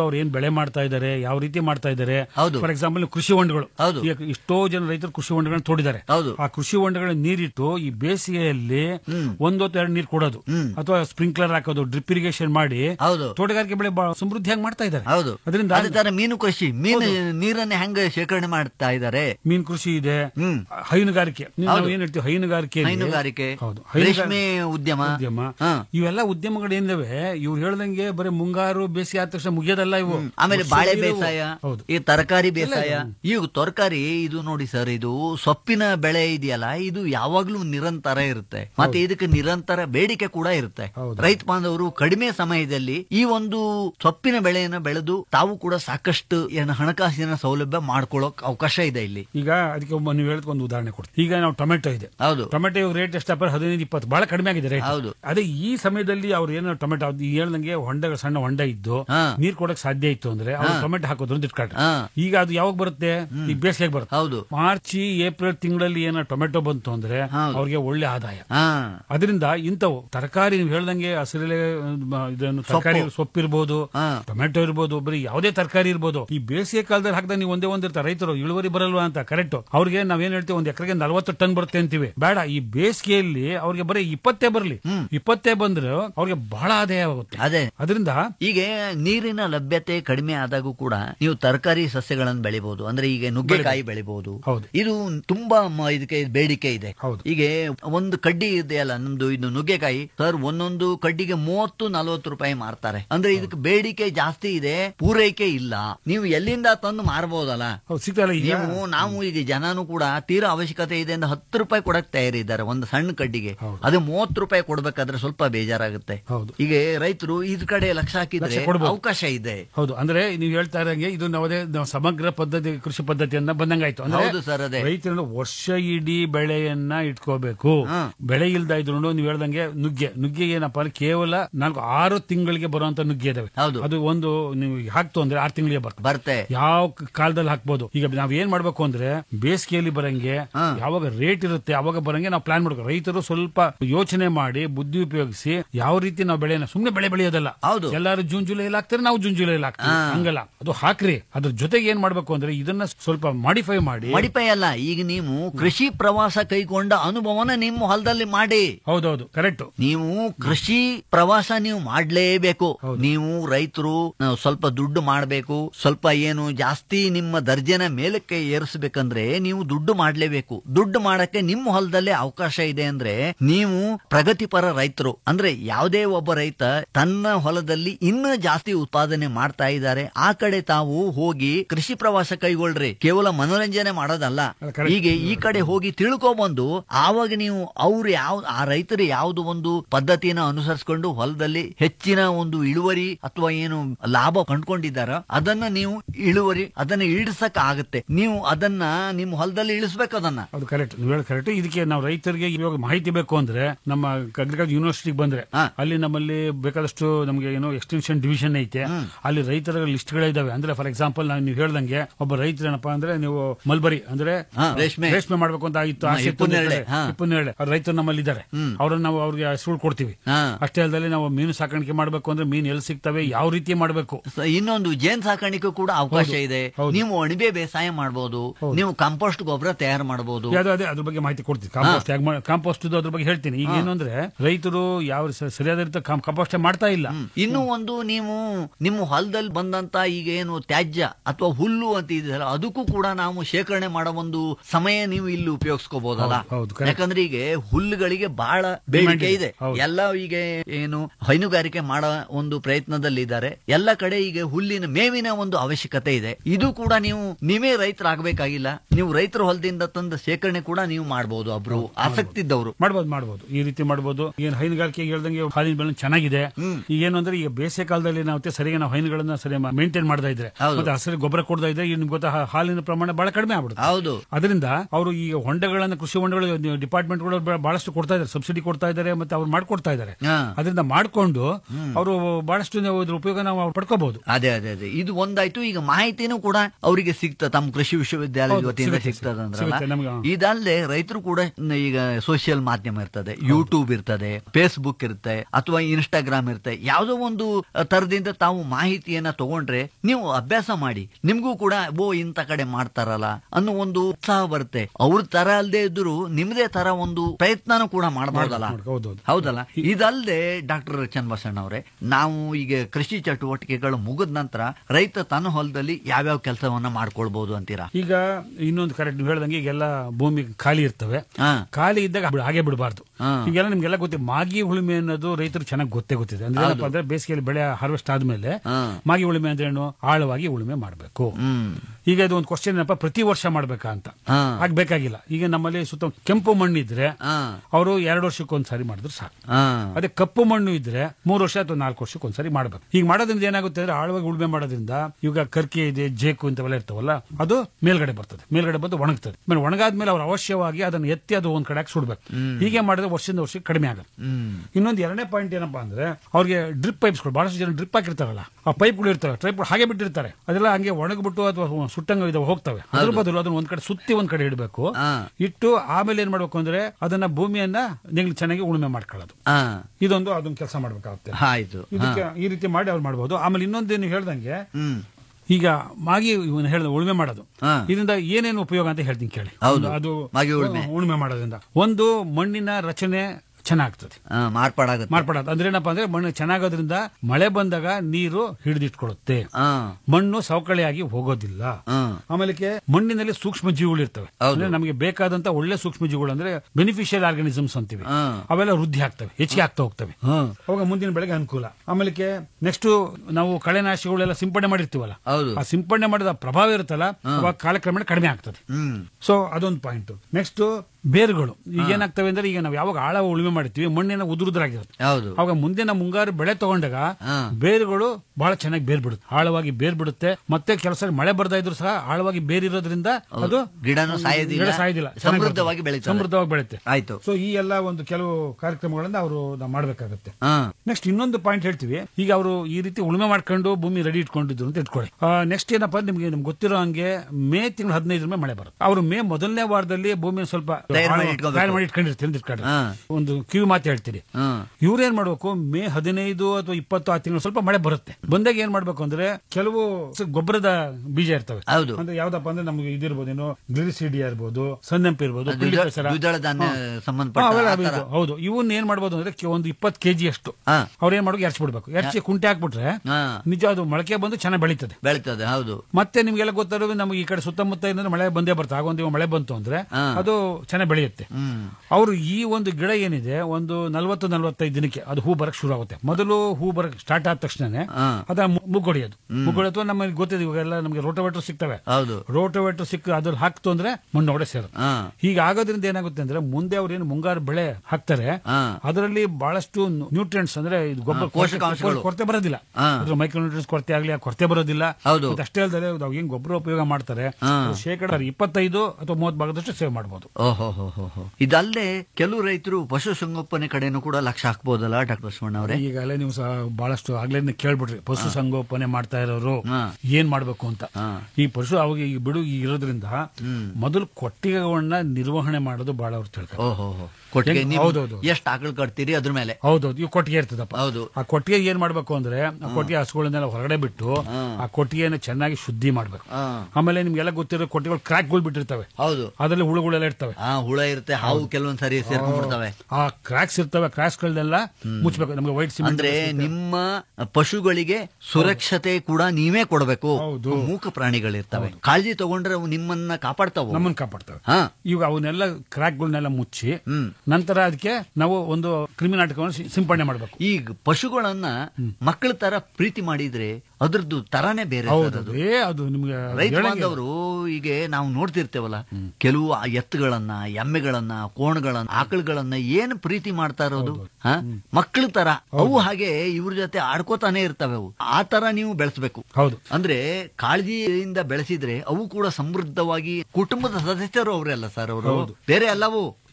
ಬೆಳೆ ಮಾಡ್ತಾ ಇದ್ದಾರೆ ಯಾವ ರೀತಿ ಮಾಡ್ತಾ ಇದ್ದಾರೆ ಹೌದು. ಫಾರ್ ಎಕ್ಸಾಂಪಲ್ ಕೃಷಿ ಹೊಂಡಗಳು ಹೌದು. ಈಗ ಎಷ್ಟೋ ಜನ ರೈತರು ಕೃಷಿ ಹೊಂಡಗಳನ್ನ ತೋಡಿದ್ದಾರೆ ಹೌದು. ಆ ಕೃಷಿ ಹೊಂಡಗಳನ್ನ ನೀರಿಟ್ಟು ಈ ಬೇಸಿಗೆಯಲ್ಲಿ ಒಂದೊತ್ತು ಎರಡು ನೀರು ಕೊಡೋದು ಅಥವಾ ಸ್ಪ್ರಿಂಕ್ಲರ್ ಹಾಕೋದು ಡ್ರಿಪ್ ಇರಿಗೇಷನ್ ಮಾಡಿ ಹೌದು. ತೋಟಗಾರಿಕೆ ಬೆಳೆ ಬಹಳ ಸಮೃದ್ಧಿಯಾಗಿ ಮಾಡ್ತಾ ಇದ್ದಾರೆ ಹೌದು ಅದರಿಂದ ಅದೇ ತರ ಮೀನು ಕೃಷಿ ಮೀನು ನೀರನ್ನ ಹೆಂಗ ಶೇಖರಣೆ ಮಾಡ್ತಾ ಇದ್ದಾರೆ ಮೀನು ಕೃಷಿ ಇದೆ ಹೈನುಗಾರಿಕೆ ನೀವು ನಾವು ಹೌದು. ಏನ್ ಹೇಳ್ತೀವಿ ಹೈನುಗಾರಿಕೆ ಹೈನುಗಾರಿಕೆ ಹೌದು ರೇಷ್ಮೆ ಉದ್ಯಮ ಉದ್ಯಮ ಇವೆಲ್ಲ ಉದ್ಯಮಗಳು ಏನಿದಾವೆ ಇವ್ರು ಹೇಳ್ದಂಗೆ ಬರೀ ಮುಂಗಾರು ಬೇಸಿಗೆ ಆದ ತಕ್ಷಣ ಮುಗಿಯೋದಲ್ಲ ಇವು ಆಮೇಲೆ ವರ್ಷ ಬಾಳೆ ಇಡೀ ಬೇಸಾಯ ಹೌದು ಈ ತರಕಾರಿ ಎಲ್ಲ ಬೇಸಾಯ ಇದೆ. ಈಗ ತರಕಾರಿ ಇದು ನೋಡಿ ಸರ್ ಇದು ಸೊಪ್ಪಿನ ಬೆಳೆ ಇದೆಯಲ್ಲ ಇದು ಯಾವಾಗ್ಲೂ ನಿರಂತರ ಇರುತ್ತೆ ಮತ್ತೆ ಇದಕ್ಕೆ ನಿರಂತರ ಬೇಡಿಕೆ ಕೂಡ ಇರುತ್ತೆ ರೈತ ಬಾಂಧವರು ಕಡಿಮೆ ಸಮಯದಲ್ಲಿ ಈ ಒಂದು ಸೊಪ್ಪಿನ ಬೆಳೆಯನ್ನು ಬೆಳೆದು ತಾವು ಕೂಡ ಸಾಕಷ್ಟು ಏನು ಹಣಕಾಸಿನ ಸೌಲಭ್ಯ ಮಾಡ್ಕೊಳ್ಳೋಕ್ ಅವಕಾಶ ಇದೆ ಇಲ್ಲಿ ಈಗ ಅದಕ್ಕೆ ಒಬ್ಬ ನೀವು ಹೇಳಿದ ಒಂದು ಉದಾಹರಣೆ ಕೊಡ್ತೀನಿ ಈಗ ನಾವು ಟೊಮೆಟೊ ಇದೆ ಹೌದು ಟೊಮೆಟೊ ರೇಟ್ ಎಷ್ಟಪ್ಪ ಹದಿನೈದು ಇಪ್ಪತ್ತು ಬಹಳ ಕಡಿಮೆ ಆಗಿದೆ ರೇಟ್ ಹೌದು. ಅದೇ ಈ ಸಮಯದಲ್ಲಿ ಅವ್ರು ಏನೋ ಟೊಮೆಟೊ ಅದು ಈ ಹೇಳ್ದಂಗೆ ಹೊಂಡ ಸಣ್ಣ ಹೊಂಡ ಇದ್ದು ನೀರ್ ಕೊಡಕ್ ಸಾಧ್ಯ ಇತ್ತು ಅಂದ್ರೆ ಅವ್ರು ಹಾ. ಟೊಮೆಟೊ ಹಾಕೋದ್ರು ಅಂತ ಇಟ್ಕೊಂಡ್ರೆ ಹಾ. ಈಗ ಅದು ಯಾವಾಗ ಬರುತ್ತೆ ಈಗ ಬೇಸಿಗೆ ಬರುತ್ತೆ ಹೌದು ಮಾರ್ಚ್ ಏಪ್ರಿಲ್ ತಿಂಗಳಲ್ಲಿ ಏನೋ ಟೊಮೆಟೊ ಬಂತು ಅಂದ್ರೆ ಅವ್ರಿಗೆ ಒಳ್ಳೆ ಆದಾಯ ಹಾ ಅದರಿಂದ ಇಂಥವು ತರಕಾರಿ ನೀವು ಹೇಳ್ದಂಗೆ ಹಸಿರೆಲೆ ಇದನ್ನು ತರಕಾರಿ ಸೊಪ್ಪು. ಸೊಪ್ಪು ಇರ್ಬೋದು ಟೊಮೆಟೊ ಇರ್ಬೋದು ಬರೀ ಯಾವುದೇ ತರಕಾರಿ ಇರ್ಬೋದು ಈ ಬೇಸಿಗೆ ಕಾಲದಲ್ಲಿ ಹಾಕಿದಾಗ ನೀವು ಒಂದೇ ಒಂದಿರ್ತಾರೆ ರೈತರು ಇಳುವರಿ ಬರಲ್ವಾ ಅಂತ ಕರೆಕ್ಟ್ ಅವ್ರಿಗೆ ನಾವೇನ್ ಹೇಳ್ತೀವಿ ಒಂದ್ ಎಕರೆಗೆ ನಲ್ವತ್ತು ಟನ್ ಬರುತ್ತೆ ಅಂತೀವಿ ಬೇಡ ಈ ಬೇಸಿಗೆಯಲ್ಲಿ ಅವ್ರಿಗೆ ಬರೀ ಇಪ್ಪತ್ತೇ ಬರ್ಲಿ ಇಪ್ಪತ್ತೇ ಬಂದ್ರೆ ಅವ್ರಿಗೆ ಬಹಳ ಆದಾಯ ಆಗುತ್ತೆ ಅದೇ ಅದರಿಂದ ಈಗ ನೀರಿನ ಲಭ್ಯತೆ ಕಡಿಮೆ ಆದಾಗೂ ಕೂಡ ನೀವು ತರಕಾರಿ ಸಸ್ಯಗಳನ್ನು ಬೆಳಿಬಹುದು ಅಂದ್ರೆ ಈಗ ನುಗ್ಗೆಕಾಯಿ ಬೆಳಿಬಹುದು ಇದು ತುಂಬಾ ಮ- ಇದಕ್ಕೆ ಬೇಡಿಕೆ ಇದೆ ಈಗ ಒಂದು ಕಡ್ಡಿ ಇದೆಯಲ್ಲ ನಮ್ದು ಇದು ನುಗ್ಗೆಕಾಯಿ ಸರ್ ಒಂದೊಂದು ಕಡ್ಡಿಗೆ ಮೂವತ್ತು ನಲವತ್ತು ರೂಪಾಯಿ ಮಾರ್ತಾರೆ ಅಂದ್ರೆ ಇದಕ್ಕೆ ಬೇಡಿಕೆ ಜಾಸ್ತಿ ಇದೆ ಪೂರೈಕೆ ಇಲ್ಲ ನೀವು ಎಲ್ಲಿಂದ ತಂದು ಮಾರಬಹುದಲ್ಲ ಸಿಗ್ತಲ್ಲ ಈಗ ನೀವು ನಾವು ಈಗ ಜನನು ಕೂಡ ತೀರಾ ಅವಶ್ಯಕತೆ ಇದೆ ಅಂತ ಹತ್ತು ರೂಪಾಯಿ ಕೊಡಕ್ ತಯಾರಿದ್ದಾರೆ ಒಂದು ಸಣ್ಣ ಕಡ್ಡಿಗೆ ಅದು ಮೂವತ್ತು ರೂಪಾಯಿ ಕೊಡ್ಬೇಕಾದ್ರೆ ಸ್ವಲ್ಪ ಬೇಜಾರಾಗುತ್ತೆ ಈಗ ರೈತರು ಇದ್ ಕಡೆ ಲಕ್ಷ ಹಾಕಿದ್ರೆ ಲಕ್ಷ ಕೊಡ್ಬೋದು. ಅವಕಾಶ ಇದೆ ಹೌದು ಅಂದ್ರೆ ನೀವು ಹೇಳ್ತಾ ಇರಂಗೆ ಇದು ನವದೇ ನಾವು ಸಮಗ್ರ ಪದ್ಧತಿ ಕೃಷಿ ಪದ್ಧತಿಯನ್ನ ಬಂದಂಗಾಯ್ತು ಅಂದ್ರೆ ಹೌದು ಸರ್, ಅದೇ. ರೈತರು ವರ್ಷ ಇಡೀ ಬೆಳೆಯನ್ನ ಇಟ್ಕೋಬೇಕು ಬೆಳೆ ಇಲ್ದ ಇದ್ರು ನೀವು ಹೇಳ್ದಂಗೆ ನುಗ್ಗೆ ನುಗ್ಗೆ ಏನಪ್ಪಾ ಅಂದ್ರೆ ಕೇವಲ ನಾಲ್ಕು ಆರು ತಿಂಗಳಿಗೆ ಬರುವಂತ ನುಗ್ಗೆ ಇದಾವೆ ಅದು ಒಂದು ನೀವು ಹಾಕ್ತು ಅಂದ್ರೆ ಆರು ತಿಂಗಳಿಗೆ ಬರ್ತದೆ ಬರ್ತೆ ಯಾವ ಕ- ಕಾಲದಲ್ಲಿ ಹಾಕ್ಬೋದು ಈಗ ನಾವ್ ಏನ್ ಮಾಡ್ಬೇಕು ಅಂದ್ರೆ ಬೇಸಿಗೆಯಲ್ಲಿ ಬರಂಗೆ ಯಾವಾಗ ರೇಟ್ ಇರುತ್ತೆ ಅವಾಗ ಬರಂಗೆ ನಾವು ಪ್ಲಾನ್ ಮಾಡ್ಬೇಕು ರೈತರು ಸ್ವಲ್ಪ ಯೋಚನೆ ಮಾಡಿ ಬುದ್ಧಿ ಉಪಯೋಗಿಸಿ ಯಾವ ರೀತಿ ನಾವು ಬೆಳೆನ ಸುಮ್ನೆ ಬೆಳೆ ಬೆಳೆಯೋದಲ್ಲ ಹೌದು ಎಲ್ಲಾರು ಜೂನ್ ಜುಲೈಲಿ ಹಾಕ್ತಾರೆ ನಾವು ಜೂನ್ ಜುಲೈಲಿ ಹಾಕ್ತೀವಿ ಹಂಗಲ್ಲ ಅದು ಹಾಕ್ರಿ ಅದ್ರ ಜೊತೆಗೆ ಏನ್ ಮಾಡ್ಬೇಕು ಅಂದ್ರೆ ಇದನ್ನ ಸ್ವಲ್ಪ ಮಾಡಿಫೈ ಮಾಡಿ ಮಡಿಪೈ ಅಲ್ಲ ಈಗ ನೀವು ಕೃಷಿ ಪ್ರವಾಸ ಕೈಗೊಂಡ ಅನುಭವನ ನಿಮ್ಮ ಹೊಲದಲ್ಲಿ ಮಾಡಿ ಹೌದೌದು ಕರೆಕ್ಟ್ ನೀವು ಕೃಷಿ ಪ್ರವಾಸ ನೀವು ಮಾಡ್ಲೇಬೇಕು ನೀವು ರೈತರು ನಾವು ಸ್ವಲ್ಪ ದುಡ್ಡು ಮಾಡಬೇಕು ಸ್ವಲ್ಪ ಏನು ಜಾಸ್ತಿ ನಿಮ್ಮ ದರ್ಜೆನ ಮೇಲಕ್ಕೆ ಏರಿಸಬೇಕಂದ್ರೆ ನೀವು ದುಡ್ಡು ಮಾಡ್ಲೇಬೇಕು ದುಡ್ಡು ಮಾಡಕ್ಕೆ ನಿಮ್ಮ ಹೊಲದಲ್ಲೇ ಅವಕಾಶ ಇದೆ ಅಂದ್ರೆ ನೀವು ಪ್ರಗತಿಪರ ರೈತರು ಅಂದ್ರೆ ಯಾವುದೇ ಒಬ್ಬ ರೈತ ತನ್ನ ಹೊಲದಲ್ಲಿ ಇನ್ನೂ ಜಾಸ್ತಿ ಉತ್ಪಾದನೆ ಮಾಡ್ತಾ ಇದ್ದಾರೆ ಆ ಕಡೆ ತಾವು ಹೋಗಿ ಕೃಷಿ ಪ್ರವಾಸ ಕೈಗೊಳ್ರಿ ಕೇವಲ ಮನೋರಂಜನೆ ಮಾಡೋದಲ್ಲ ಹೀಗೆ ಈ ಕಡೆ ಹೋಗಿ ತಿಳ್ಕೊಬಂದು ಆವಾಗ ನೀವು ಅವ್ರು ಯಾವ ಆ ರೈತರು ಯಾವ್ದು ಒಂದು ಪದ್ಧತಿನ ಅನುಸರಿಸಿಕೊಂಡು ಹೊಲದಲ್ಲಿ ಹೆಚ್ಚಿನ ಒಂದು ಇಳುವರಿ ಅಥವಾ ಏನು ಲಾಭ ಕಂಡ್ಕೊಂಡಿದ್ದಾರ ಅದನ್ನ ನೀವು ಇಳುವರಿ ಅದನ್ನ ಇಳಿಸಕ್ ಆಗತ್ತೆ ನೀವು ಅದನ್ನ ನಿಮ್ಮ ಹೊಲದಲ್ಲಿ ಇಳಿಸ್ಬೇಕು ಅದನ್ನ ಅದು ಕರೆಕ್ಟ್ ನೀವು ಹೇಳಿ ಕರೆಕ್ಟ್ ಇದಕ್ಕೆ ನಾವು ರೈತರಿಗೆ ಇವಾಗ ಮಾಹಿತಿ ಬೇಕು ಅಂದ್ರೆ ನಮ್ಮ ಅಗ್ರಿಕಲ್ಚರ್ ಯೂನಿವರ್ಸಿಟಿಗೆ ಬಂದ್ರೆ ಅಲ್ಲಿ ನಮ್ಮಲ್ಲಿ ಬೇಕಾದಷ್ಟು ನಮಗೆ ಏನೋ ಎಕ್ಸ್ಟೆನ್ಷನ್ ಡಿವಿಷನ್ ಐತೆ ಅಲ್ಲಿ ರೈತರ ಲಿಸ್ಟ್ ಇದಾವೆ ಅಂದ್ರೆ ಫಾರ್ ಎಕ್ಸಾಂಪಲ್ ನಾವು ನೀವು ಹೇಳ್ದಂಗೆ ಒಬ್ಬ ರೈತರೇನಪ್ಪ ಅಂದ್ರೆ ನೀವು ಮಲ್ಬರಿ ಅಂದ್ರೆ ಹಾ, ರೇಷ್ಮೆ. ರೇಷ್ಮೆ ಮಾಡ್ಬೇಕು ಅಂತ ಇತ್ತು ಹಾ, ಆಸೆ ಇತ್ತು ಹಿಪ್ಪನೇರಳೆ, ಅಂದ್ರೆ ಹಾ. ಹಿಪ್ಪನೇರಳೆ. ಅವ್ರ ರೈತರು ನಮ್ಮಲ್ಲಿ ಇದ್ದಾರೆ ಅವ್ರನ್ನ ನಾವು ಅವ್ರಿಗೆ ಹೆಸರು ಕೊಡ್ತೀವಿ ಅಷ್ಟೇ ಅಲ್ಲದೆ ನಾವು ಮೀನು ಸಾಕಾಣಿಕೆ ಮಾಡ್ಬೇಕು ಅಂದ್ರೆ ಮೀನು ಎಲ್ಲಿ ಸಿಗ್ತವೆ ಯಾವ ರೀತಿ ಮಾಡಬೇಕು ಸ- ಇನ್ನೊಂದು ಜೇನ್ ಸಾಕಾಣಿಕೆ ಕೂಡ ಅವಕಾಶ ಹೌದು, ಇದೆ ಹೌದು. ನೀವು ಅಣಿಬೆ ಬೇಸಾಯ ಮಾಡಬಹುದು ನೀವು ಕಂಪೋಸ್ಟ್ ಗೊಬ್ಬರ ತಯಾರು ಮಾಡಬಹುದು ಅದೇ ಅದೇ ಅದ್ರ ಬಗ್ಗೆ ಮಾಹಿತಿ ಕೊಡ್ತೀನಿ ಕಾಂಪೋಸ್ಟ್ ಹೇಗೆ ಕಾಂಪೋಸ್ಟ್ ಅದ್ರ ಬಗ್ಗೆ ಹೇಳ್ತೀನಿ ಈಗ ಏನು ಅಂದ್ರೆ ರೈತರು ಯಾವ ಸ- ಸರಿಯಾದ ರೀತಿ ಕಾಂಪೋಸ್ಟ್ ಮಾಡ್ತಾ ಇಲ್ಲ ಇನ್ನು ಒಂದು ನೀವು ನಿಮ್ಮ ಹೊಲದಲ್ಲಿ ಬಂದಂತ ಈಗ ಏನು ತ್ಯಾಜ್ಯ ಅಥವಾ ಹುಲ್ಲು ಅಂತ ಇದೆಯಲ್ಲ ಅದಕ್ಕೂ ಕೂಡ ನಾವು ಶೇಖರಣೆ ಮಾಡೋ ಒಂದು ಸಮಯ ನೀವು ಇಲ್ಲಿ ಉಪಯೋಗಿಸ್ಕೋಬಹುದಲ್ಲ ಹೌದು, ಹೌದು, correct. ಯಾಕಂದ್ರೆ ಈಗ ಹುಲ್ಲುಗಳಿಗೆ ಬಹಳ ಬೇಡಿಕೆ ಇದೆ ಹೌದು. ಎಲ್ಲ ಈಗ ಏನು ಹೈನುಗಾರಿಕೆ ಮಾಡೋ ಒಂದು ಪ್ರಯತ್ನದಲ್ಲಿದ್ದಾರೆ ಎಲ್ಲ ಕಡೆ ಈಗ ಹುಲ್ಲಿನ ಮೇವಿನ ಒಂದು ಅವಶ್ಯಕತೆ ಇದೆ ಇದು ಕೂಡ ನೀವು ನೀವೇ ರೈತರಾಗಬೇಕಾಗಿಲ್ಲ ನೀವು ರೈತರ ಹೊಲದಿಂದ ತಂದ ಶೇಖರಣೆ ಕೂಡ ನೀವು ಮಾಡಬಹುದು ಒಬ್ರು ಆಸಕ್ತಿ ಇದ್ದವರು ಮಾಡ್ಬೋದು ಮಾಡ್ಬೋದು ಈ ರೀತಿ ಮಾಡ್ಬೋದು ಏನ್ ಹೈನುಗಾರಿಕೆ ಹೇಳ್ದಂಗೆ ಹಾಲಿನ ಬೆಲೆ ಚೆನ್ನಾಗಿದೆ ಈಗ ಏನು ಅಂದ್ರೆ ಈಗ ಬೇಸಿಗೆ ಕಾಲದಲ್ಲಿ ನಾವು ಸರಿಯಾಗಿ ನಾವು ಹೈನುಗಳನ್ನ ಸರಿ ಮೇಂಟೈನ್ ಮಾಡ್ತಾ ಇದ್ರೆ ಮತ್ತೆ ಹಸಿರು ಗೊಬ್ಬರ ಕೊಡ್ತಾ ಇದ್ರೆ ಈಗ ನಿಮ್ಗೆ ಗೊತ್ತಾ ಹಾ- ಹಾಲಿನ ಪ್ರಮಾಣ ಬಹಳ ಕಡಿಮೆ ಆಗ್ಬಿಡುತ್ತೆ ಹೌದು ಅದರಿಂದ ಅವರು ಈಗ ಹೊಂಡಗಳನ್ನ ಕೃಷಿ ಹೊಂಡಗಳು ಡಿಪಾರ್ಟ್ಮೆಂಟ್ಗಳು ಬಹಳಷ್ಟು ಕೊಡ್ತಾ ಇದ್ದಾರೆ ಸಬ್ಸಿಡಿ ಕೊಡ್ತಾ ಇದ್ದಾರೆ ಮತ್ತೆ ಅವ್ರು ಮಾಡ್ಕೊಡ್ತಾ ಇದ್ದಾರೆ ಅದರಿಂದ ಮಾಡ್ಕೊಂಡು ಅವರು ಬಹಳಷ್ಟು ನಾವು ಇದ್ರ ಉಪಯೋಗ ನಾವು ಅವ್ರು ಪಡ್ಕೋಬಹುದು ಅದೇ ಅದೇ ಅದೇ ಇದು ಒಂದಾಯ್ತು ಈಗ ಮಾಹಿತಿನೂ ಕೂಡ ಅವರಿಗೆ ಸಿಗ್ತದೆ ತಮ್ಮ ಕೃಷಿ ವಿಶ್ವವಿದ್ಯಾಲಯದ ಹೌದು, ವತಿಯಿಂದ ಸಿಗುತ್ತೆ, ಸಿಗ್ತದೆ ಸಿಗುತ್ತೆ, ನಮ್ಗೆ, ಅಂದ್ರಲ್ಲ ಹಾ. ಇದಲ್ಲದೆ ರೈತರು ಕೂಡ ಈಗ ಸೋಷಿಯಲ್ ಮಾಧ್ಯಮ ಇರ್ತದೆ ಯೂಟ್ಯೂಬ್ ಇರ್ತದೆ ಫೇಸ್ಬುಕ್ ಇರುತ್ತೆ ಅಥವಾ ಇನ್ಸ್ಟಾಗ್ರಾಮ್ ಇರುತ್ತೆ ಯಾವುದೋ ಒಂದು ತರದಿಂದ ತಾವು ಮಾಹಿತಿಯನ್ನ ತಗೊಂಡ್ರೆ ನೀವು ಅಭ್ಯಾಸ ಮಾಡಿ ನಿಮ್ಗೂ ಕೂಡ ಓ ಇಂಥ ಕಡೆ ಮಾಡ್ತಾರಲ್ಲ ಅನ್ನೋ ಒಂದು ಉತ್ಸಾಹ ಬರುತ್ತೆ ಅವ್ರ ತರ ಅಲ್ಲದೆ ಇದ್ರು ನಿಮ್ದೇ ತರ ಒಂದು ಪ್ರಯತ್ನನೂ ಕೂಡ ಮಾಡಬಹುದಲ್ಲ ಹೌದೌದು ಹೌದಲ್ಲ ಇದಲ್ಲದೆ ಡಾಕ್ಟರ್ ಚನ್ನಬಸಣ್ಣ ಅವರೇ ನಾವು ಈಗ ಕೃಷಿ ಚಟುವಟಿಕೆಗಳು ಮುಗಿದ ನಂತರ ರೈತ ತನ್ನ ಹೊಲದಲ್ಲಿ ಯಾವ್ಯಾವ ಕೆಲಸವನ್ನ ಮಾಡ್ಕೊಳ್ಬಹುದು ಅಂತೀರಾ ಈಗ ಇನ್ನೊಂದು ಕರೆಕ್ಟ್ ನೀವು ಹೇಳ್ದಂಗೆ ಈಗೆಲ್ಲ ಭೂಮಿ ಖಾಲಿ ಇರ್ತವೆ ಹಾ. ಖಾಲಿ ಇದ್ದಾಗ ಬಿಡು- ಹಾಗೆ ಬಿಡಬಾರ್ದು ಹಾ. ಈಗೆಲ್ಲ ನಿಮ್ಗೆಲ್ಲ ಗೊತ್ತಿದೆ ಮಾಗಿ ಉಳುಮೆ ಅನ್ನೋದು ರೈತರು ಚೆನ್ನಾಗಿ ಗೊತ್ತೇ ಗೊತ್ತಿದೆ ಅಂದ್ರೆ ಹೌದು. ಏನಪ್ಪಾ ಅಂದ್ರೆ ಬೇಸಿಗೆಯಲ್ಲಿ ಬೆಳೆ ಹಾರ್ವೆಸ್ಟ್ ಆದ್ಮೇಲೆ ಹಾ. ಮಾಗಿ ಉಳುಮೆ ಅಂದ್ರೆ ಏನು ಆಳವಾಗಿ ಉಳುಮೆ ಮಾಡಬೇಕು ಹ್ಮ್ ಈಗ ಇದು ಒಂದು ಕ್ವಶನ್ ಏನಪ್ಪ ಪ್ರತಿ ವರ್ಷ ಮಾಡ್ಬೇಕಾ ಅಂತ ಹಾ. ಆಗ್ಬೇಕಾಗಿಲ್ಲ ಈಗ ನಮ್ಮಲ್ಲಿ ಸುತ್ತ ಕೆಂಪು ಮಣ್ಣು ಇದ್ರೆ ಹಾ. ಅವರು ಎರಡು ವರ್ಷಕ್ಕೆ ಒಂದ್ಸಾರಿ ಮಾಡಿದ್ರು ಸಾಕು ಹಾ. ಅದೇ ಕಪ್ಪು ಮಣ್ಣು ಇದ್ರೆ ಮೂರು ವರ್ಷ ಅಥವಾ ನಾಲ್ಕು ವರ್ಷಕ್ಕೆ ಒಂದ್ಸರಿ ಮಾಡ್ಬೇಕು ಈಗ ಮಾಡೋದ್ರಿಂದ ಏನಾಗುತ್ತೆ ಅಂದ್ರೆ ಆಳವಾಗಿ ಉಳುಮೆ ಮಾಡೋದ್ರಿಂದ ಈಗ ಕರ್ಕೆ ಇದೆ ಜೇಕು ಇಂಥವೆಲ್ಲ ಇರ್ತಾವಲ್ಲ ಅದು ಮೇಲ್ಗಡೆ ಬರ್ತದೆ ಮೇಲ್ಗಡೆ ಬಂದು ಒಣಗ್ತದೆ ಆಮೇಲೆ ಒಣಗಾದ್ಮೇಲೆ ಅವ್ರು ಅವಶ್ಯವಾಗಿ ಅದನ್ನ ಎತ್ತಿ ಅದು ಒಂದ್ ಕಡೆ ಸುಡ್ಬೇಕು ಹೀಗೆ ಮಾಡಿದ್ರೆ ವರ್ಷದಿಂದ ವರ್ಷಕ್ಕೆ ಕಡಿಮೆ ಆಗುತ್ತೆ ಹ್ಮ್ ಇನ್ನೊಂದು ಎರಡನೇ ಪಾಯಿಂಟ್ ಏನಪ್ಪಾ ಅಂದ್ರೆ ಅವ್ರಿಗೆ ಡ್ರಿಪ್ ಪೈಪ್ಸ್ಗಳು ಬಹಳಷ್ಟು ಜನ ಡ್ರಿಪ್ ಹಾಕಿರ್ತಾರಲ್ಲ ಆ ಪೈಪ್ಗಳು ಇರ್ತವೆ ಟ್ರೈಪ್ ಹಾಗೆ ಬಿಟ್ಟಿರ್ತಾರೆ ಅದೆಲ್ಲ ಹಂಗೆ ಒಣಗ್ಬಿಟ್ಟು ಅಥವಾ ಸುಟ್ಟಂಗ ಇದಾವೆ ಹೋಗ್ತವೆ ಅದ್ರ ಬದಲು ಅದನ್ನ ಒಂದ್ ಕಡೆ ಸುತ್ತಿ ಒಂದ್ ಕಡೆ ಇಡಬೇಕು ಹಾ. ಇಟ್ಟು ಆಮೇಲೆ ಏನ್ ಮಾಡ್ಬೇಕು ಅಂದ್ರೆ ಅದನ್ನ ಭೂಮಿಯನ್ನ ನೆಗ್ಲಿ ಚೆನ್ನಾಗಿ ಉಳುಮೆ ಮಾಡ್ಕೊಳ್ಳೋದು ಹಾ ಇದೊಂದು ಅದೊಂದು ಕೆಲಸ ಮಾಡ್ಬೇಕಾಗುತ್ತೆ ಆಯ್ತು ಹಾ. ಇದಕ್ಕೆ ಈ ರೀತಿ ಮಾಡಿ ಅವ್ರು ಮಾಡಬಹುದು ಆಮೇಲೆ ಇನ್ನೊಂದೇನು ಹೇಳ್ದಂಗೆ ಹ್ಮ್ ಈಗ ಮಾಗಿ ಇವನು ಹೇಳ್ದ ಉಳುಮೆ ಮಾಡೋದು ಹಾ. ಇದರಿಂದ ಏನೇನು ಉಪಯೋಗ ಅಂತ ಹೇಳ್ತೀನಿ ಕೇಳಿ ಹೌದು. ಅದು ಮಾಗಿ ಉಳುಮೆ. ಉಳುಮೆ ಮಾಡೋದ್ರಿಂದ ಒಂದು ಮಣ್ಣಿನ ರಚನೆ ಚೆನ್ನಾಗ್ತದೆ ಹಾ, ಮಾರ್ಪಾಡಾಗುತ್ತೆ ಮಾರ್ಪಾಡೋದು ಅಂದ್ರೆ ಏನಪ್ಪಾ ಅಂದ್ರೆ ಮಣ್ಣು ಚೆನ್ನಾಗೋದ್ರಿಂದ ಮಳೆ ಬಂದಾಗ ನೀರು ಹಿಡಿದಿಟ್ಕೊಳ್ಳುತ್ತೆ ಹಾ ಮಣ್ಣು ಸವಕಳಿಯಾಗಿ ಹೋಗೋದಿಲ್ಲ ಹಾ ಆಮೇಲೆ ಮಣ್ಣಿನಲ್ಲಿ ಸೂಕ್ಷ್ಮ ಜೀವಿಗಳು ಇರ್ತವೆ ಹೌದು. ಅಂದ್ರೆ ನಮಗೆ ಬೇಕಾದಂತ ಒಳ್ಳೆ ಸೂಕ್ಷ್ಮ ಜೀವಿಗಳು ಅಂದ್ರೆ ಬೆನಿಫಿಷಿಯಲ್ ಆರ್ಗಾನಿಸಮ್ಸ್ ಅಂತೀವಿ ಹಾ. ಅವೆಲ್ಲ ವೃದ್ಧಿ ಆಗ್ತವೆ ಹೆಚ್ಚಿಗೆ ಆಗ್ತಾ ಹೋಗ್ತವೆ ಹಾ ಅವಾಗ ಮುಂದಿನ ಬೆಳೆಗೆ ಅನುಕೂಲ ಆಮೇಲೆ ನೆಕ್ಸ್ಟ್ ನಾವು ಕಳೆನಾಶಿಗಳೆಲ್ಲ ಸಿಂಪಡಣೆ ಮಾಡಿರ್ತೀವಲ್ಲ ಹೌದು ಆ ಸಿಂಪಡಣೆ ಮಾಡಿದ ಪ್ರಭಾವ ಇರುತ್ತಲ್ಲ ಅವಾಗ ಕಾಲಕ್ರಮೇಣ ಕಡಿಮೆ ಆಗ್ತದೆ ಹ್ಮ್ ಸೊ ಅದೊಂದು ಪಾಯಿಂಟ್ ನೆಕ್ಸ್ಟ್ ಬೇರುಗಳು ಈಗ ಏನಾಗ್ತವೆ ಅಂದ್ರೆ ಈಗ ನಾವು ಯಾವಾಗ ಆಳ ಉಳುಮೆ ಮಾಡ್ತೀವಿ ಮಣ್ಣಿನ ಉದುರುದ್ರಾಗಿರುತ್ತೆ ಹೌದು ಅವಾಗ ಮುಂದಿನ ಮುಂಗಾರು ಬೆಳೆ ತಗೊಂಡಾಗ ಹಾ. ಬೇರುಗಳು ಬಹಳ ಚೆನ್ನಾಗಿ ಬೇರ್ ಬಿಡುತ್ತೆ ಆಳವಾಗಿ ಬೇರ್ ಬಿಡುತ್ತೆ ಮತ್ತೆ ಕೆಲಸ ಮಳೆ ಬರ್ತಾ ಇದ್ರು ಸಹ ಆಳವಾಗಿ ಬೇರಿರೋದ್ರಿಂದ ಅದು ಗಿಡನೂ ಸಾಯೋದಿಲ್ಲ, ಗಿಡ ಸಾಯೋದಿಲ್ಲ ಸಮೃದ್ಧವಾಗಿ ಚೆನ್ನಾಗಿ ಬೆಳೀತದೆ. ಸಮೃದ್ಧವಾಗಿ ಬೆಳುತ್ತೆ ಆಯ್ತು ಸೊ ಈ ಎಲ್ಲ ಒಂದು ಕೆಲವು ಕಾರ್ಯಕ್ರಮಗಳನ್ನ ಅವರು ನಾವು ಮಾಡ್ಬೇಕಾಗತ್ತೆ ಹಾ ನೆಕ್ಸ್ಟ್ ಇನ್ನೊಂದು ಪಾಯಿಂಟ್ ಹೇಳ್ತೀವಿ ಈಗ ಅವರು ಈ ರೀತಿ ಉಳುಮೆ ಮಾಡ್ಕೊಂಡು ಭೂಮಿ ರೆಡಿ ಇಟ್ಕೊಂಡಿದ್ರು ಅಂತ ಇಟ್ಕೊಳ್ಳಿ ನೆಕ್ಸ್ಟ್ ಏನಪ್ಪಾ ಅಂದ್ರೆ ನಿಮ್ಗೆ ನಿಮ್ಗೆ ಗೊತ್ತಿರೋ ಹಂಗೆ ಮೇ ತಿಂಗಳು ಹದಿನೈದು ಮೇ ಮಳೆ ಬರುತ್ತೆ ಅವರು ಮೇ ಮೊದಲನೇ ವಾರದಲ್ಲಿ ಭೂಮಿ ಸ್ವಲ್ಪ ತಯಾರು ಮಾಡಿ ಆಳ- ಇಟ್ಕೊಬೇಕು. ತಯಾರು ಮಾಡಿ ಇಟ್ಕೊಂಡಿರ್ತೀರಿ ಅಂತ ಇಟ್ಕೊಳ್ಳಿ ಹಾ. ಒಂದು ಕಿವಿ ಮಾತು ಹೇಳ್ತೀರಿ ಹಾ ಇವ್ರೇನ್ ಮಾಡ್ಬೇಕು ಮೇ ಹದಿನೈದು ಅಥವಾ ಇಪ್ಪತ್ತು ಆ ತಿಂಗಳು ಸ್ವಲ್ಪ ಮಳೆ ಬರುತ್ತೆ ಬಂದಾಗ ಏನ್ ಮಾಡ್ಬೇಕು ಅಂದ್ರೆ ಕೆಲವು ಸ- ಗೊಬ್ಬರದ ಬೀಜ ಇರ್ತವೆ ಹೌದು. ಅಂದ್ರೆ ಯಾವ್ದಪ್ಪ ಅಂದ್ರೆ ನಮ್ಗೆ ಇದಿರ್ಬೋದು ಏನು ಗ್ಲಿಸಿಡಿಯಾ ಇರ್ಬೋದು ಸನ್ನಂಪಿ ಇರ್ಬೋದು ದ್ವಿದಳ- ಪಿಳ್ಳಿ ಪೆಸರ. ದ್ವಿದಳ ಧಾನ್ಯ ಹಾ. ಸಂಬಂಧಪಟ್ಟ ಹಾ, ಅವೆಲ್ಲ ಆ ಥರ. ಇದು. ಹೌದು ಇವನ್ ಏನ್ ಮಾಡ್ಬೋದು ಅಂದ್ರೆ ಕೆ- ಒಂದು ಇಪ್ಪತ್ತು ಕೆಜಿ ಅಷ್ಟು ಹಾ. ಅವ್ರ ಏನ್ ಮಾಡ್ಬೇಕು ಎರ್ಚ್ ಬಿಡ್ಬೇಕು ಎರ್ಚಿ ಕುಂಟೆ ಹಾಕ್ಬಿಟ್ರೆ ಹಾ ನಿಜ ಅದು ಮೊಳಕೆ ಬಂದು ಚೆನ್ನಾಗಿ ಬೆಳೀತದೆ ಬೆಳೀತದೆ ಹೌದು ಮತ್ತೆ ನಿಮ್ಗೆಲ್ಲ ಗೊತ್ತಿರೋದು ನಮ್ಗೆ ಈ ಕಡೆ ಸುತ್ತಮುತ್ತ ಏನಾದ್ರೆ ಮಳೆ ಬಂದೇ ಬರ್ತದೆ ಆಗೊಂದು ಇವಾಗ ಮಳೆ ಬಂತು ಅಂದ್ರೆ ಹಾ. ಅದು ಚೆನ್ನಾಗಿ ಬೆಳೆಯುತ್ತೆ ಹ್ಮ್ ಅವರು ಈ ಒಂದು ಗಿಡ ಏನಿದೆ ಒಂದು ನಲವತ್ತು ನಲವತ್ತೈದು ದಿನಕ್ಕೆ ಅದು ಹೂ ಬರಕ್ ಶುರು ಆಗುತ್ತೆ ಮೊದಲು ಹೂ ಬರಕ್ ಸ್ಟಾರ್ಟ್ ಆದ ತಕ್ಷಣನೇ ಹಾ. ಅದ ಮುಗ್ಗೊಡಿಯೋದು ಮುಗ್ಗೊಡಿಯೋದು ನಮಗೆ ಗೊತ್ತಿದೆ ಇವಾಗೆಲ್ಲ ನಮಗೆ ರೋಟೋವೇಟರ್ ಸಿಗ್ತವೆ ಹೌದು ರೋಟೋವೇಟರ್ ಸಿಕ್ಕ ಅದ್ರಲ್ಲಿ ಹಾಕ್ತು ಅಂದ್ರೆ ಮಣ್ಣು ಒಡೆ ಸೇರುತ್ತೆ ಹಾ ಹೀಗೆ ಆಗೋದ್ರಿಂದ ಏನಾಗುತ್ತೆ ಅಂದ್ರೆ ಮುಂದೆ ಅವ್ರು ಏನು ಮುಂಗಾರು ಬೆಳೆ ಹಾಕ್ತಾರೆ ಹಾ ಅದರಲ್ಲಿ ಬಹಳಷ್ಟು ನ್ಯೂಟ್ರಿಯೆಂಟ್ಸ್ ಅಂದ್ರೆ ಇದು ಗೊಬ್ಬರ ಹಾ, ಪೋಷಕಾಂಶಗಳು. ಕೊರತೆ ಬರೋದಿಲ್ಲ ಹಾ. ಅದ್ರ ಮೈಕ್ರೋ ನ್ಯೂಟ್ರಿಯನ್ಸ್ ಕೊರತೆ ಆಗ್ಲಿ ಆ ಕೊರತೆ ಬರೋದಿಲ್ಲ ಹೌದು. ಮತ್ತೆ ಅಷ್ಟೇ ಅಲ್ಲದೆ ನಾವು ಏನ್ ಗೊಬ್ಬರ ಉಪಯೋಗ ಮಾಡ್ತಾರೆ ಹಾ. ಅದು ಶೇಕಡ ಇಪ್ಪತ್ತೈದು ಅಥವಾ ಮೂವತ್ತು ಭಾಗದಷ್ಟು ಸೇವ್ ಮಾಡಬಹುದು ಓಹೋ ಹೋ ಹೋ ಹೋ ಇದಲ್ಲದೆ ಕೆಲವು ರೈತರು ಪಶುಸಂಗೋಪನೆ ಕಡೆನೂ ಕೂಡ ಲಕ್ಷ ಹಾಕ್ಬೋದಲ್ಲ ಡಾಕ್ಟರ್ ಬಸವಣ್ಣ ಅವರೇ ಈಗಾಗಲೇ ನೀವು ಸಹ ಬಹಳಷ್ಟು ಆಗ್ಲೇ ಕೇಳ್ಬಿಟ್ರಿ ಪಶು ಸಂಗೋಪನೆ ಮಾಡ್ತಾ ಇರೋರು ಹಾ. ಏನ್ ಮಾಡ್ಬೇಕು ಅಂತ ಹಾ. ಈ ಪಶು ಅವಾಗ ಈ ಬಿಡು ಈಗ ಇರೋದ್ರಿಂದ ಮೊದಲು ಕೊಟ್ಟಿಗೆಗಳನ್ನ ನಿರ್ವಹಣೆ ಮಾಡೋದು ಬಹಳ ಅವ್ರು ತಿಳ್ತಾರೆ ಓಹೋ ಹೋ ಕೊಟ್ಟಿಗೆ ಹೆಂಗ್- ನೀವು ಹೌದೌದು. ಎಷ್ಟು ಆಕಳು ಕಟ್ತೀರಿ ಅದ್ರ ಮೇಲೆ ಹೌದೌದು ಈ ಕೊಟ್ಟಿಗೆ ಇರ್ತದಪ್ಪ ಹೌದು ಆ ಕೊಟ್ಟಿಗೆ ಏನ್ ಮಾಡ್ಬೇಕು ಅಂದ್ರೆ ಆ ಕೊಟ್ಟಿಗೆ ಹಸುಗಳನ್ನೆಲ್ಲ ಹೊರಗಡೆ ಬಿಟ್ಟು ಆ ಕೊಟ್ಟಿಗೆನ ಚೆನ್ನಾಗಿ ಶುದ್ಧಿ ಮಾಡ್ಬೇಕು ಹಾ. ಆಮೇಲೆ ನಿಮ್ಗೆಲ್ಲ ಗೊತ್ತಿರೋ ಕೊಟ್ಟಿಗೆಗಳು ಕ್ರಾಕ್ಗಳು ಬಿಟ್ಟಿರ್ತವೆ ಹೌದು ಅದರಲ್ಲಿ ಹುಳುಗಳೆಲ್ಲ ಇರ್ತವೆ ಆ ಹುಳ ಇರುತ್ತೆ ಹಾವು ಕೆಲವೊಂದ್ ಸರಿ ಸೇರ್ಕೊಂಡ್ಬಿಡ್ತವೆ ಆ ಕ್ರಾಕ್ಸ್ ಇರ್ತವೆ ಕ್ರಾಕ್ಸ್ ಗಳನ್ನೆಲ್ಲ ಮುಚ್ಚಬೇಕು ನಮ್ಗೆ ವೈಟ್ ಸಿಮೆಂಟ್ ಅಂದ್ರೆ ನಿಮ್ಮ ಪಶುಗಳಿಗೆ ಸುರಕ್ಷತೆ ಕೂಡ ನೀವೇ ಕೊಡಬೇಕು ಹೌದು. ಮೂಕ ಪ್ರಾಣಿಗಳಿರ್ತವೆ ಕಾಳಜಿ ತಗೊಂಡ್ರೆ ಅವು ನಿಮ್ಮನ್ನ ಕಾಪಾಡ್ತಾವ ನಮ್ಮನ್ನ ಕಾಪಾಡ್ತವೆ ಹಾ ಈಗ ಅವನ್ನೆಲ್ಲ ಕ್ರಾಕ್ಗಳನ್ನೆಲ್ಲ ಮುಚ್ಚಿ ಹ್ಮ್ ನಂತರ ಅದಕ್ಕೆ ನಾವು ಒಂದು ಕ್ರಿಮಿನಾಟಕವನ್ನು ಸಿ- ಸಿಂಪಡಣೆ ಮಾಡಬೇಕು ಈಗ ಪಶುಗಳನ್ನ ಮಕ್ಕಳ ತರ ಪ್ರೀತಿ ಮಾಡಿದ್ರೆ ಅದ್ರದ್ದು ತರಾನೇ ಬೇರೆ ಸರ್ ಹೌದು ಅದು. ಏ ಅದು ನಿಮ್ಗೆ ರೈತ ಹೇಳಂಗಿಲ್ಲ. ಬಾಂಧವರು ಈಗ ನಾವು ನೋಡ್ತಿರ್ತೇವಲ್ಲ ಕೆಲವು ಆ ಎತ್ತುಗಳನ್ನ ಎಮ್ಮೆಗಳನ್ನ ಕೋಣಗಳನ್ನ ಆಕಳುಗಳನ್ನ ಏನು ಪ್ರೀತಿ ಮಾಡ್ತಾ ಇರೋದು ಹ? ಮಕ್ಕಳ ತರ ಅವು ಹಾಗೆ ಇವ್ರ ಜೊತೆ ಆಡ್ಕೋತಾನೆ ಇರ್ತವೆ ಅವು ಆ ತರ ನೀವು ಬೆಳೆಸಬೇಕು ಹೌದು ಅಂದ್ರೆ ಕಾಳಜಿಯಿಂದ ಬೆಳೆಸಿದ್ರೆ ಅವು ಕೂಡ ಸಮೃದ್ಧವಾಗಿ ಕುಟುಂಬದ ಸದಸ್ಯರು ಅವರೇ ಅಲ್ಲ ಸರ್ ಅವರು ಬೇರೆ ಅಲ್ಲವು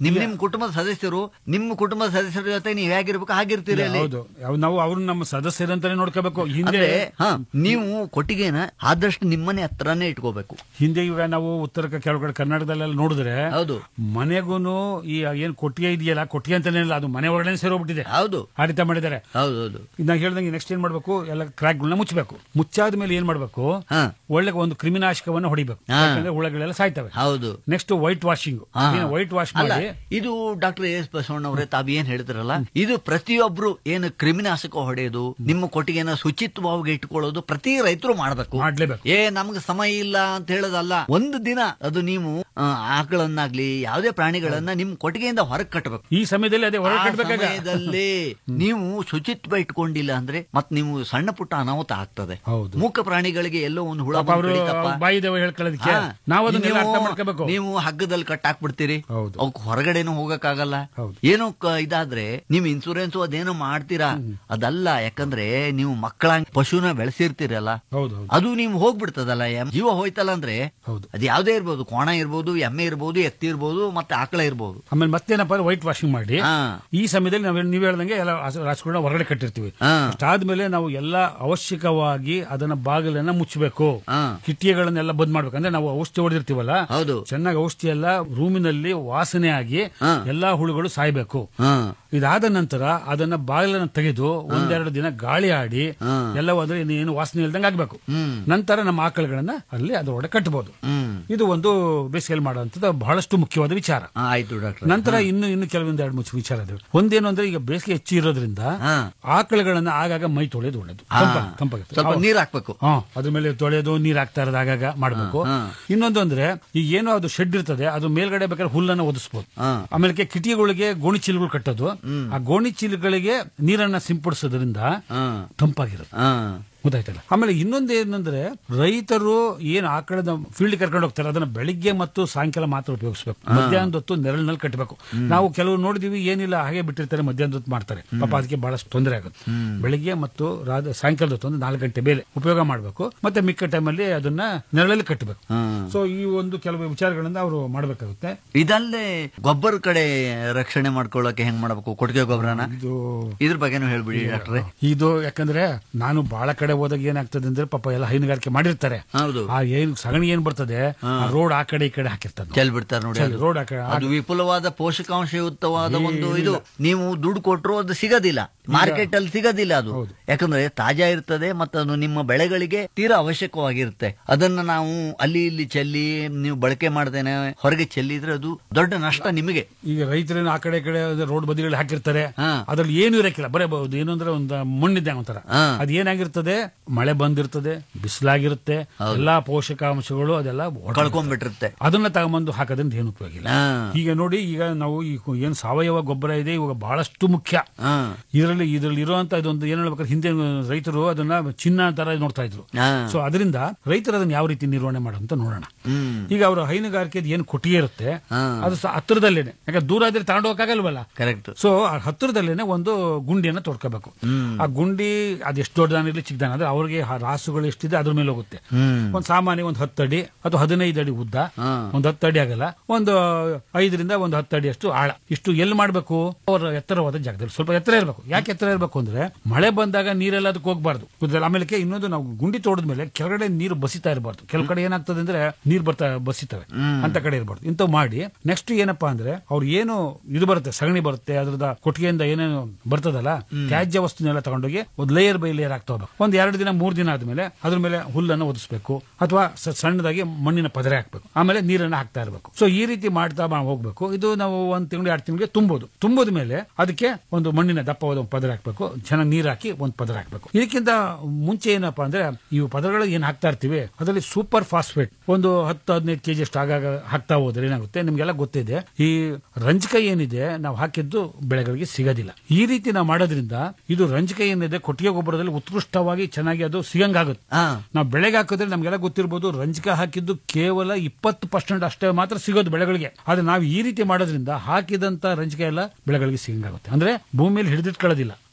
ನಿಮ್ ನಿಮ್ ಕುಟುಂಬದ ಸದಸ್ಯರು ನಿಮ್ಮ ಕುಟುಂಬದ ಸದಸ್ಯರ ಜೊತೆ ನೀವ್ ಹೇಗಿರ್ಬೇಕು ಹಾಗಿರ್ತೀರಿ ಅಲ್ಲಿ ಹೌದು ಯಾವ- ನಾವು ಅವ್ರನ್ನ ನಮ್ಮ ಸದಸ್ಯರಂತಾನೆ ನೋಡ್ಕೋಬೇಕು ಹಿಂದೆ ಅಂದ್ರೆ ಹಾ ನೀವು ಕೊಟ್ಟಿಗೆನ ಆದಷ್ಟು ನಿಮ್ಮನೆ ಹತ್ರನೇ ಇಟ್ಕೋಬೇಕು ಹಿಂದೆ ಈಗ ನಾವು ಉತ್ತರ ಕ- ಕೆಲವು ಕಡೆ ಕರ್ನಾಟಕದಲ್ಲೆಲ್ಲ ನೋಡಿದ್ರೆ ಹೌದು ಮನೆಗೂನು ಈ ಏನ್ ಕೊಟ್ಟಿಗೆ ಇದೆಯಲ್ಲ ಕೊಟ್ಟಿಗೆ ಅಂತಾನೆ ಇಲ್ಲ ಅದು ಮನೆ ಒಳಗಡೆ ಸೇರೋಗ್ಬಿಟ್ಟಿದೆ ಹೌದು ಆ ರೀತಿ ಮಾಡಿದ್ದಾರೆ ಹೌದೌದು ನಾ ಹೇಳ್ದಂಗೆ ನೆಕ್ಸ್ಟ್ ಏನ್ ಮಾಡ್ಬೇಕು ಎಲ್ಲ ಕ್ರ್ಯಾಕ್ಗಳನ್ನ ಮುಚ್ಚಬೇಕು ಮುಚ್ಚಾದ ಮೇಲೆ ಏನ್ ಮಾಡ್ಬೇಕು ಒಳ್ಳೆ ಒಂದು ಕ್ರಿಮಿನಾಶಕವನ್ನ ಹೊಡಿಬೇಕು ಹಾ. ಯಾಕಂದ್ರೆ ಹುಳಗಳೆಲ್ಲ ಸಾಯ್ತವೆ ಹೌದು ನೆಕ್ಸ್ಟ್ ವೈಟ್ ವಾಷಿಂಗ್ ಹಾ. ವೈಟ್ ವಾಶ್ ಅಲ್ಲ ಮಾಡಿ ಇದು ಡಾಕ್ಟರ್ ಎಸ್ ಬಸವಣ್ಣ ಅವರೇ ತಾವ್ ಏನ್ ಹೇಳ್ತಾರಲ್ಲ ಇದು ಪ್ರತಿಯೊಬ್ರು ಏನು ಕ್ರಿಮಿನಾಶಕ ಹೊಡೆಯೋದು ನಿಮ್ಮ ಕೊಟ್ಟಿಗೆನ ಶುಚಿತ್ವವಾಗಿ ಇಟ್ಕೊಳ್ಳೋದು ಪ್ರತಿ ರೈತರು ಮಾಡ್ಬೇಕು ಮಾಡ್ಲೇಬೇಕು ಏ ನಮ್ಗೆ ಸಮಯ ಇಲ್ಲ ಅಂತ ಹೇಳೋದಲ್ಲ ಒಂದು ದಿನ ಅದು ನೀವು ಆ, ಆಕಳನ್ನಾಗ್ಲಿ ಯಾವುದೇ ಪ್ರಾಣಿಗಳನ್ನ ನಿಮ್ ಕೊಟ್ಟಿಗೆಯಿಂದ ಹೊರಗೆ ಕಟ್ಟಬೇಕು ಈ ಸಮಯದಲ್ಲಿ ಅದೇ ಹೊರಗೆ ಆ ಕಟ್ಬೇಕಾಗ ಸಮಯದಲ್ಲಿ ನೀವು ಶುಚಿತ್ವ ಇಟ್ಕೊಂಡಿಲ್ಲ ಅಂದ್ರೆ ಮತ್ ನೀವು ಸಣ್ಣ ಪುಟ್ಟ ಅನಾಹುತ ಆಗ್ತದೆ ಹೌದು ಮೂಕ ಪ್ರಾಣಿಗಳಿಗೆ ಎಲ್ಲೋ ಒಂದು ಹುಳ ಪಾಪ ಬಂದು ಅವರು ಕಡಿತಪ್ಪ. ಬಾಯಿದೇವ ಹೇಳ್ಕೊಳ್ಳೋದಕ್ಕೆ ಹಾ. ನಾವು ಅದನ್ನೆಲ್ಲ ನೀವು- ಅರ್ಥ ಮಾಡ್ಕೋಬೇಕು ನೀವು ಹಗ್ಗದಲ್ಲಿ ಕಟ್ಟಾಕ್ಬಿಡ್ತೀರಿ ಹೌದು. ಅವಕ್ಕೆ ಹೊರಗಡೆನೂ ಹೋಗಕ್ಕಾಗಲ್ಲ ಏನೋ ಕ- ಇದಾದ್ರೆ ನೀವು ಇನ್ಸೂರೆನ್ಸ್ ಅದೇನೋ ಮಾಡ್ತೀರಾ ಅದಲ್ಲ ಯಾಕಂದ್ರೆ ನೀವು ಮಕ್ಕಳ ಪಶುನ ಬೆಳೆಸಿರ್ತೀರಲ್ಲ ಹೌದು ಅದು ನೀವು ಹೋಗ್ಬಿಡ್ತದಲ್ಲ ಎಮ್- ಜೀವ ಹೋಯ್ತಲ್ಲ ಅಂದ್ರೆ ಹೌದು ಅದು ಯಾವ್ದೇ ಇರ್ಬೋದು ಕೋಣ ಇರ್ಬೋದು ಎಮ್ಮೆ ಇರ್ಬೋದು ಎತ್ತಿ ಇರ್ಬೋದು ಮತ್ತೆ ಆಕಳ ಇರ್ಬೋದು ಆಮೇಲೆ ಮತ್ತೇನಪ್ಪ ವೈಟ್ ವಾಷಿಂಗ್ ಮಾಡಿ ಹಾ. ಈ ಸಮಯದಲ್ಲಿ ನಾವು ನೀವು ಹೇಳ್ದಂಗೆ ಎಲ್ಲ ರಾಸುಗಳನ್ನ ಹೊರಗಡೆ ಕಟ್ಟಿರ್ತೀವಿ ಹಾ. ಅಷ್ಟಾದ್ಮೇಲೆ ನಾವು ಎಲ್ಲ ಅವಶ್ಯಕವಾಗಿ ಅದನ್ನ ಬಾಗಿಲನ್ನ ಮುಚ್ಚಬೇಕು ಹಾ. ಕಿಟಿಕೆಗಳನ್ನೆಲ್ಲ ಬಂದ್ ಮಾಡ್ಬೇಕು ಅಂದ್ರೆ ನಾವು ಔಷಧಿ ಹೊಡೆದಿರ್ತೀವಲ್ಲ ಹೌದು ಚೆನ್ನಾಗಿ ಔಷಧಿ ಎಲ್ಲ ರೂಮಿನಲ್ಲಿ ವಾಸನೆ ಆಗಿ ಹಾ. ಎಲ್ಲಾ ಹುಳುಗಳು ಸಾಯ್ಬೇಕು ಹಾ. ಇದಾದ ನಂತರ ಅದನ್ನ ಬಾಗಿಲನ್ನ ತೆಗೆದು ಒಂದೆರಡು ದಿನ ಗಾಳಿ ಆಡಿ ಹಾ. ಎಲ್ಲವೂ ಅಂದ್ರೆ ಇನ್ನು ಏನು ವಾಸನೆ ಇಲ್ದಂಗೆ ಆಗ್ಬೇಕು ಹ್ಮ್. ನಂತರ ನಮ್ಮ ಆಕಳುಗಳನ್ನ ಅಲ್ಲಿ ಅದರೊಳಗೆ ಕಟ್ಟಬಹುದು ಹ್ಮ್ ಇದು ಒಂದು ಬೇಸಿಗೆಯಲ್ಲಿ ಮಾಡುವಂಥದ್ದು ಬಹಳಷ್ಟು ಮುಖ್ಯವಾದ ವಿಚಾರ ಹಾ, ಆಯ್ತು ಡಾಕ್ಟರ್ ನಂತರ ಇನ್ನು ಇನ್ನು ಕೆಲವೊಂದು ಎರಡು ಮುಚ್ಚ ವಿಚಾರ ಇದೆ ಒಂದೇನು ಅಂದ್ರೆ ಈಗ ಬೇಸಿಗೆ ಹೆಚ್ಚು ಇರೋದ್ರಿಂದ ಹಾ. ಆಕಳುಗಳನ್ನ ಆಗಾಗ ಮೈ ತೊಳೆಯೋದು ಒಳ್ಳೇದು ಹಾ. ತಂಪ- ತಂಪಾಗುತ್ತೆ ಸ್ವಲ್ಪ ಅವ- ನೀರ್ ಹಾಕ್ಬೇಕು ಹಾ ಅದ್ರ ಮೇಲೆ ತೊಳೆಯೋದು ನೀರ್ ಹಾಕ್ತಾ ಇರೋದು ಆಗಾಗ ಮಾಡಬೇಕು ಹಾ. ಇನ್ನೊಂದು ಅಂದ್ರೆ ಈಗ ಏನೋ ಅದು ಶೆಡ್ ಇರ್ತದೆ ಅದು ಮೇಲ್ಗಡೆ ಬೇಕಾದ್ರೆ ಹುಲ್ಲನ್ನ ಒದಿಸ್ಬೋದು ಹಾ. ಆಮೇಲೆ ಕಿಟಿಗೆಗಳಿಗೆ ಗೋಣಿ ಚೀಲಗಳು ಕಟ್ಟೋದು ಆ ಗೋಣಿ ಚೀಲಗಳಿಗೆ ನೀರನ್ನ ಸಿಂಪಡಿಸೋದ್ರಿಂದ ಹಾ. ತಂಪಾಗಿರುತ್ತೆ ಹಾ. ಗೊತ್ತಾಯ್ತಲ್ಲ ಆಮೇಲೆ ಇನ್ನೊಂದು ಏನಂದ್ರೆ ರೈತರು ಏನ್ ಆಕಳದ ಫೀಲ್ಡ್ ಕರ್ಕೊಂಡು ಹೋಗ್ತಾರೆ ಅದನ್ನ ಬೆಳಿಗ್ಗೆ ಮತ್ತು ಸಾಯಂಕಾಲ ಮಾತ್ರ ಉಪಯೋಗಿಸಬೇಕು ಮಧ್ಯಾಹ್ನದ ಹೊತ್ತು ನೆರಳಿನಲ್ಲಿ ಕಟ್ಟಬೇಕು ನಾವು ಕೆಲವು ನೋಡಿದೀವಿ ಏನಿಲ್ಲ ಹಾಗೆ ಬಿಟ್ಟಿರ್ತಾರೆ ಮಧ್ಯಾಹ್ನದ ಹೊತ್ತು ಮಾಡ್ತಾರೆ ಪಾಪ ಅದಕ್ಕೆ ಬಹಳಷ್ಟು ತೊಂದರೆ ಆಗುತ್ತೆ ಬೆಳಿಗ್ಗೆ ಮತ್ತು ರಾತ್ರಿ ಸಾಯಂಕಾಲದ ಹೊತ್ತು ಒಂದು ನಾಲ್ಕು ಗಂಟೆ ಮೇಲೆ ಉಪಯೋಗ ಮಾಡಬೇಕು ಮತ್ತೆ ಮಿಕ್ಕ ಟೈಮಲ್ಲಿ ಅದನ್ನ ನೆರಳಲ್ಲಿ ಕಟ್ಟಬೇಕು ಸೊ ಈ ಒಂದು ಕೆಲವು ವಿಚಾರಗಳನ್ನ ಅವರು ಮಾಡಬೇಕಾಗುತ್ತೆ ಇದಲ್ಲೇ ಗೊಬ್ಬರ ಕಡೆ ರಕ್ಷಣೆ ಮಾಡ್ಕೊಳ್ಳೋಕೆ ಹೆಂಗ್ ಮಾಡ್ಬೇಕು ಕೊಟ್ಟಿಗೆ ಗೊಬ್ಬರನ ಇದು ಇದ್ರ ಬಗ್ಗೆನೂ ಹೇಳ್ಬಿಡಿ ಡಾಕ್ಟ್ರೆ ಇದು ಯಾಕಂದ್ರೆ ನಾನು ಬಹಳ ಕಡೆ ಹೋದಾಗ ಏನಾಗ್ತದೆ ಅಂದ್ರೆ ಪಾಪ ಎಲ್ಲ ಹೈನುಗಾರಿಕೆ ಮಾಡಿರ್ತಾರೆ ಹೌದು ಆ ಏನ್ ಸಗಣಿ ಏನ್ ಬರ್ತದೆ ಆ ರೋಡ್ ಆ ಕಡೆ ಈ ಕಡೆ ಹಾಕಿರ್ತಾರೆ ಚೆಲ್ ಬಿಡ್ತಾರೆ ನೋಡಿ ಚೆಲ್ ಅದು. ರೋಡ್ ಆ ಕಡೆ ಅದು ವಿಪುಲವಾದ ಪೋಷಕಾಂಶಯುಕ್ತವಾದ ಒಂದು ಇದು ನೀವು ದುಡ್ಡು ಕೊಟ್ಟರು ಅದು ಸಿಗೋದಿಲ್ಲ ಮಾರ್ಕೆಟ್ ಅಲ್ಲಿ ಸಿಗೋದಿಲ್ಲ ಅದು ಯಾಕಂದ್ರೆ ತಾಜಾ ಇರ್ತದೆ ಮತ್ತು ಅದು ನಿಮ್ಮ ಬೆಳೆಗಳಿಗೆ ತೀರಾ ಅವಶ್ಯಕವಾಗಿರುತ್ತೆ ಅದನ್ನ ನಾವು ಅಲ್ಲಿ ಇಲ್ಲಿ ಚೆಲ್ಲಿ ನೀವು ಬಳಕೆ ಮಾಡ್ದೇನೆ ಹೊರಗೆ ಚೆಲ್ಲಿದ್ರೆ ಅದು ದೊಡ್ಡ ನಷ್ಟ ನಿಮಗೆ ಈಗ ರೈತರೇನು ಆ ಕಡೆ ಈ ಕಡೆ ರೋಡ್ ಬದಿಗಳು ಹಾಕಿರ್ತಾರೆ ಅದ್ರಲ್ಲಿ ಏನು ಇರಕ್ಕಿಲ್ಲ ಬರೇ ಬಹುದು ಏನು ಅಂದ್ರೆ ಒಂದು ಮಣ್ಣಿದ್ದೆ ಒಂಥರ ಹಾ. ಅದ್ ಏನಾಗಿರ್ತದೆ ಮಳೆ ಬಂದಿರ್ತದೆ ಬಿಸಿಲಾಗಿರುತ್ತೆ ಎಲ್ಲಾ ಪೋಷಕಾಂಶಗಳು ಅದೆಲ್ಲ ಹೊರ್ಟೋಗುತ್ತೆ. ಕಳ್ಕೊಂಡ್ಬಿಟ್ಟಿರುತ್ತೆ ಅದನ್ನ ತಗೊಂಬಂದು ಹಾಕೋದ್ರಿಂದ ಏನು ಉಪಯೋಗ ಇಲ್ಲ ಹಾ. ಈಗ ನೋಡಿ ಈಗ ನಾವು ಈ ಕು- ಏನ್ ಸಾವಯವ ಗೊಬ್ಬರ ಇದೆ ಇವಾಗ ಬಹಳಷ್ಟು ಮುಖ್ಯ ಹಾ. ಇದರಲ್ಲಿ ಇದರಲ್ಲಿ ಇರುವಂತ ಇದೊಂದು ಏನ್ ಹೇಳ್ಬೇಕಾದ್ರೆ ಹಿಂದೆ ರೈತರು ಅದನ್ನ ಚಿನ್ನ ತರ ನೋಡ್ತಾ ಇದ್ರು ಹಾ. ಸೊ ಅದರಿಂದ ರೈತರು ಅದನ್ನ ಯಾವ ರೀತಿ ನಿರ್ವಹಣೆ ಮಾಡೋಂತ ನೋಡೋಣ ಹ್ಮ್ ಈಗ ಅವರ ಹೈನುಗಾರಿಕೆ ಏನು ಕೊಟ್ಟಿಗೆ ಇರುತ್ತೆ ಹಾ. ಅದು ಸಹ ಹತ್ತಿರದಲ್ಲೇನೆ ಯಾಕಂದ್ರೆ ದೂರ ಆದ್ರೆ ತಗೊಂಡು ಹೋಗಕ್ಕಾಗಲ್ವಲ್ಲ ಕರೆಕ್ಟ್ ಸೊ ಆ ಹತ್ತಿರದಲ್ಲೇನೆ ಒಂದು ಗುಂಡಿಯನ್ನ ತೊಡ್ಕೋಬೇಕು ಹ್ಮ್. ಆ ಗುಂಡಿ ಅದು ಎಷ್ಟು ದೊಡ್ಡದಾನಿರ್ಲಿ ಚಿಕ್ಕದಾನ ಅಂದ್ರೆ ಅವ್ರಿಗೆ ಆ ರಾಸುಗಳು ಎಷ್ಟಿದೆ ಅದ್ರ ಮೇಲೆ ಹೋಗುತ್ತೆ ಹ್ಮ್ ಒಂದು ಸಾಮಾನ್ಯ ಒಂದು ಹತ್ತು ಅಡಿ ಅಥವಾ ಹದಿನೈದು ಅಡಿ ಉದ್ದ ಹಾ. ಒಂದು ಹತ್ತು ಅಡಿ ಆಗಲ್ಲ ಒಂದು ಐದರಿಂದ ಒಂದು ಹತ್ತು ಅಡಿ ಅಷ್ಟು ಆಳ ಇಷ್ಟು ಎಲ್ಲಿ ಮಾಡಬೇಕು ಅವರ ಎತ್ತರವಾದ ಜಾಗದಲ್ಲಿ ಸ್ವಲ್ಪ ಎತ್ತರ ಇರಬೇಕು ಯಾಕೆ ಎತ್ತರ ಇರಬೇಕು ಅಂದ್ರೆ ಮಳೆ ಬಂದಾಗ ನೀರೆಲ್ಲ ಅದಕ್ಕೆ ಹೋಗ್ಬಾರ್ದು ಗೊತ್ತಲ್ಲ? ಆಮೇಲೆ ಇನ್ನೊಂದು ನಾವು ಗುಂಡಿ ತೋಡಿದ ಮೇಲೆ ಕೆಳಗಡೆ ನೀರು ಬಸಿತಾ ಇರಬಾರ್ದು ಕೆಲವು ಕಡೆ ಏನಾಗ್ತದೆ ಅಂದ್ರೆ ನೀರು ಬರ್ತಾ ಬಸಿತವೆ ಅಂತ ಕಡೆ ಇರಬಾರ್ದು ಇಂಥವು ಮಾಡಿ ನೆಕ್ಸ್ಟ್ ಏನಪ್ಪಾ ಅಂದ್ರೆ ಅವ್ರು ಏನು ಇದು ಬರುತ್ತೆ ಸಗಣಿ ಬರುತ್ತೆ ಅದ್ರದ ಕೊಟ್ಟಿಗೆಯಿಂದ ಏನೇನು ಬರ್ತದಲ್ಲ ತ್ಯಾಜ್ಯ ವಸ್ತುನೆಲ್ಲ ತಗೊಂಡೋಗಿ ಒಂದು ಲೇಯರ್ ಬೈ ಲೇಯರ್ ಆಗ್ತಾ ಹೋಗ್ಬೇಕು ಒಂದ್ ಎರಡು ದಿನ ಮೂರ್ ದಿನ ಆದ್ಮೇಲೆ ಅದ್ರ ಮೇಲೆ ಹುಲ್ಲನ್ನು ಒದಿಸ್ಬೇಕು ಅಥವಾ ಸ- ಸಣ್ಣದಾಗಿ ಮಣ್ಣಿನ ಪದರೆ ಹಾಕ್ಬೇಕು ಆಮೇಲೆ ನೀರನ್ನ ಹಾಕ್ತಾ ಇರಬೇಕು ಸೊ ಈ ರೀತಿ ಮಾಡ್ತಾ ಮಾ- ಹೋಗ್ಬೇಕು ಇದು ನಾವು ಒಂದ್ ತಿಂಗಳು ಎರಡು ತಿಂಗಳಿಗೆ ತುಂಬೋದು ತುಂಬೋದ ಮೇಲೆ ಅದಕ್ಕೆ ಒಂದು ಮಣ್ಣಿನ ದಪ್ಪವಾದ ಒಂದು ಪದರ ಹಾಕ್ಬೇಕು ಚೆನ್ನಾಗಿ ನೀರ್ ಹಾಕಿ ಒಂದು ಪದರ ಹಾಕ್ಬೇಕು ಇದಕ್ಕಿಂತ ಮುಂಚೆ ಏನಪ್ಪಾ ಅಂದ್ರೆ ಈ ಪದರಗಳು ಏನ್ ಹಾಕ್ತಾ ಇರ್ತೀವಿ ಅದರಲ್ಲಿ ಸೂಪರ್ ಫಾಸ್ಫೇಟ್ ಒಂದು ಹತ್ತು ಹದಿನೈದು ಕೆಜಿ ಅಷ್ಟು ಆಗಾಗ ಹಾಕ್ತಾ ಹೋದ್ರೆ ಏನಾಗುತ್ತೆ ನಿಮ್ಗೆಲ್ಲ ಗೊತ್ತಿದೆ ಈ ರಂಜಕ ಏನಿದೆ ನಾವು ಹಾಕಿದ್ದು ಬೆಳೆಗಳಿಗೆ ಸಿಗೋದಿಲ್ಲ ಈ ರೀತಿ ನಾವು ಮಾಡೋದ್ರಿಂದ ಇದು ರಂಜಕ ಏನಿದೆ ಕೊಟ್ಟಿಗೆ ಗೊಬ್ಬರದಲ್ಲಿ ಉತ್ಕೃಷ್ಟವಾಗಿ ಚೆನ್ನಾಗಿ ಅದು ಸಿಗಂಗಾಗುತ್ತೆ ನಾವು ಬೆಳೆಗೆ ಹಾಕಿದ್ರೆ ನಮ್ಗೆಲ್ಲ ಗೊತ್ತಿರ್ಬೋದು ರಂಜಕ ಹಾಕಿದ್ದು ಕೇವಲ ಇಪ್ಪತ್ತು ಪರ್ಸೆಂಟ್ ಅಷ್ಟೇ ಮಾತ್ರ ಸಿಗೋದು ಬೆಳೆಗಳಿಗೆ ಆದ್ರೆ ನಾವು ಈ ರೀತಿ ಮಾಡೋದ್ರಿಂದ ಹಾಕಿದಂತ ರಂಜಕ ಎಲ್ಲ ಬೆಳೆಗಳಿಗೆ ಸಿಗಂಗಾಗುತ್ತೆ ಅಂದ್ರೆ ಭೂಮಿಯಲ್ಲಿ ಹಿಡಿದಿಟ್ಕೊಳ್ಳೋದಿಲ್ಲ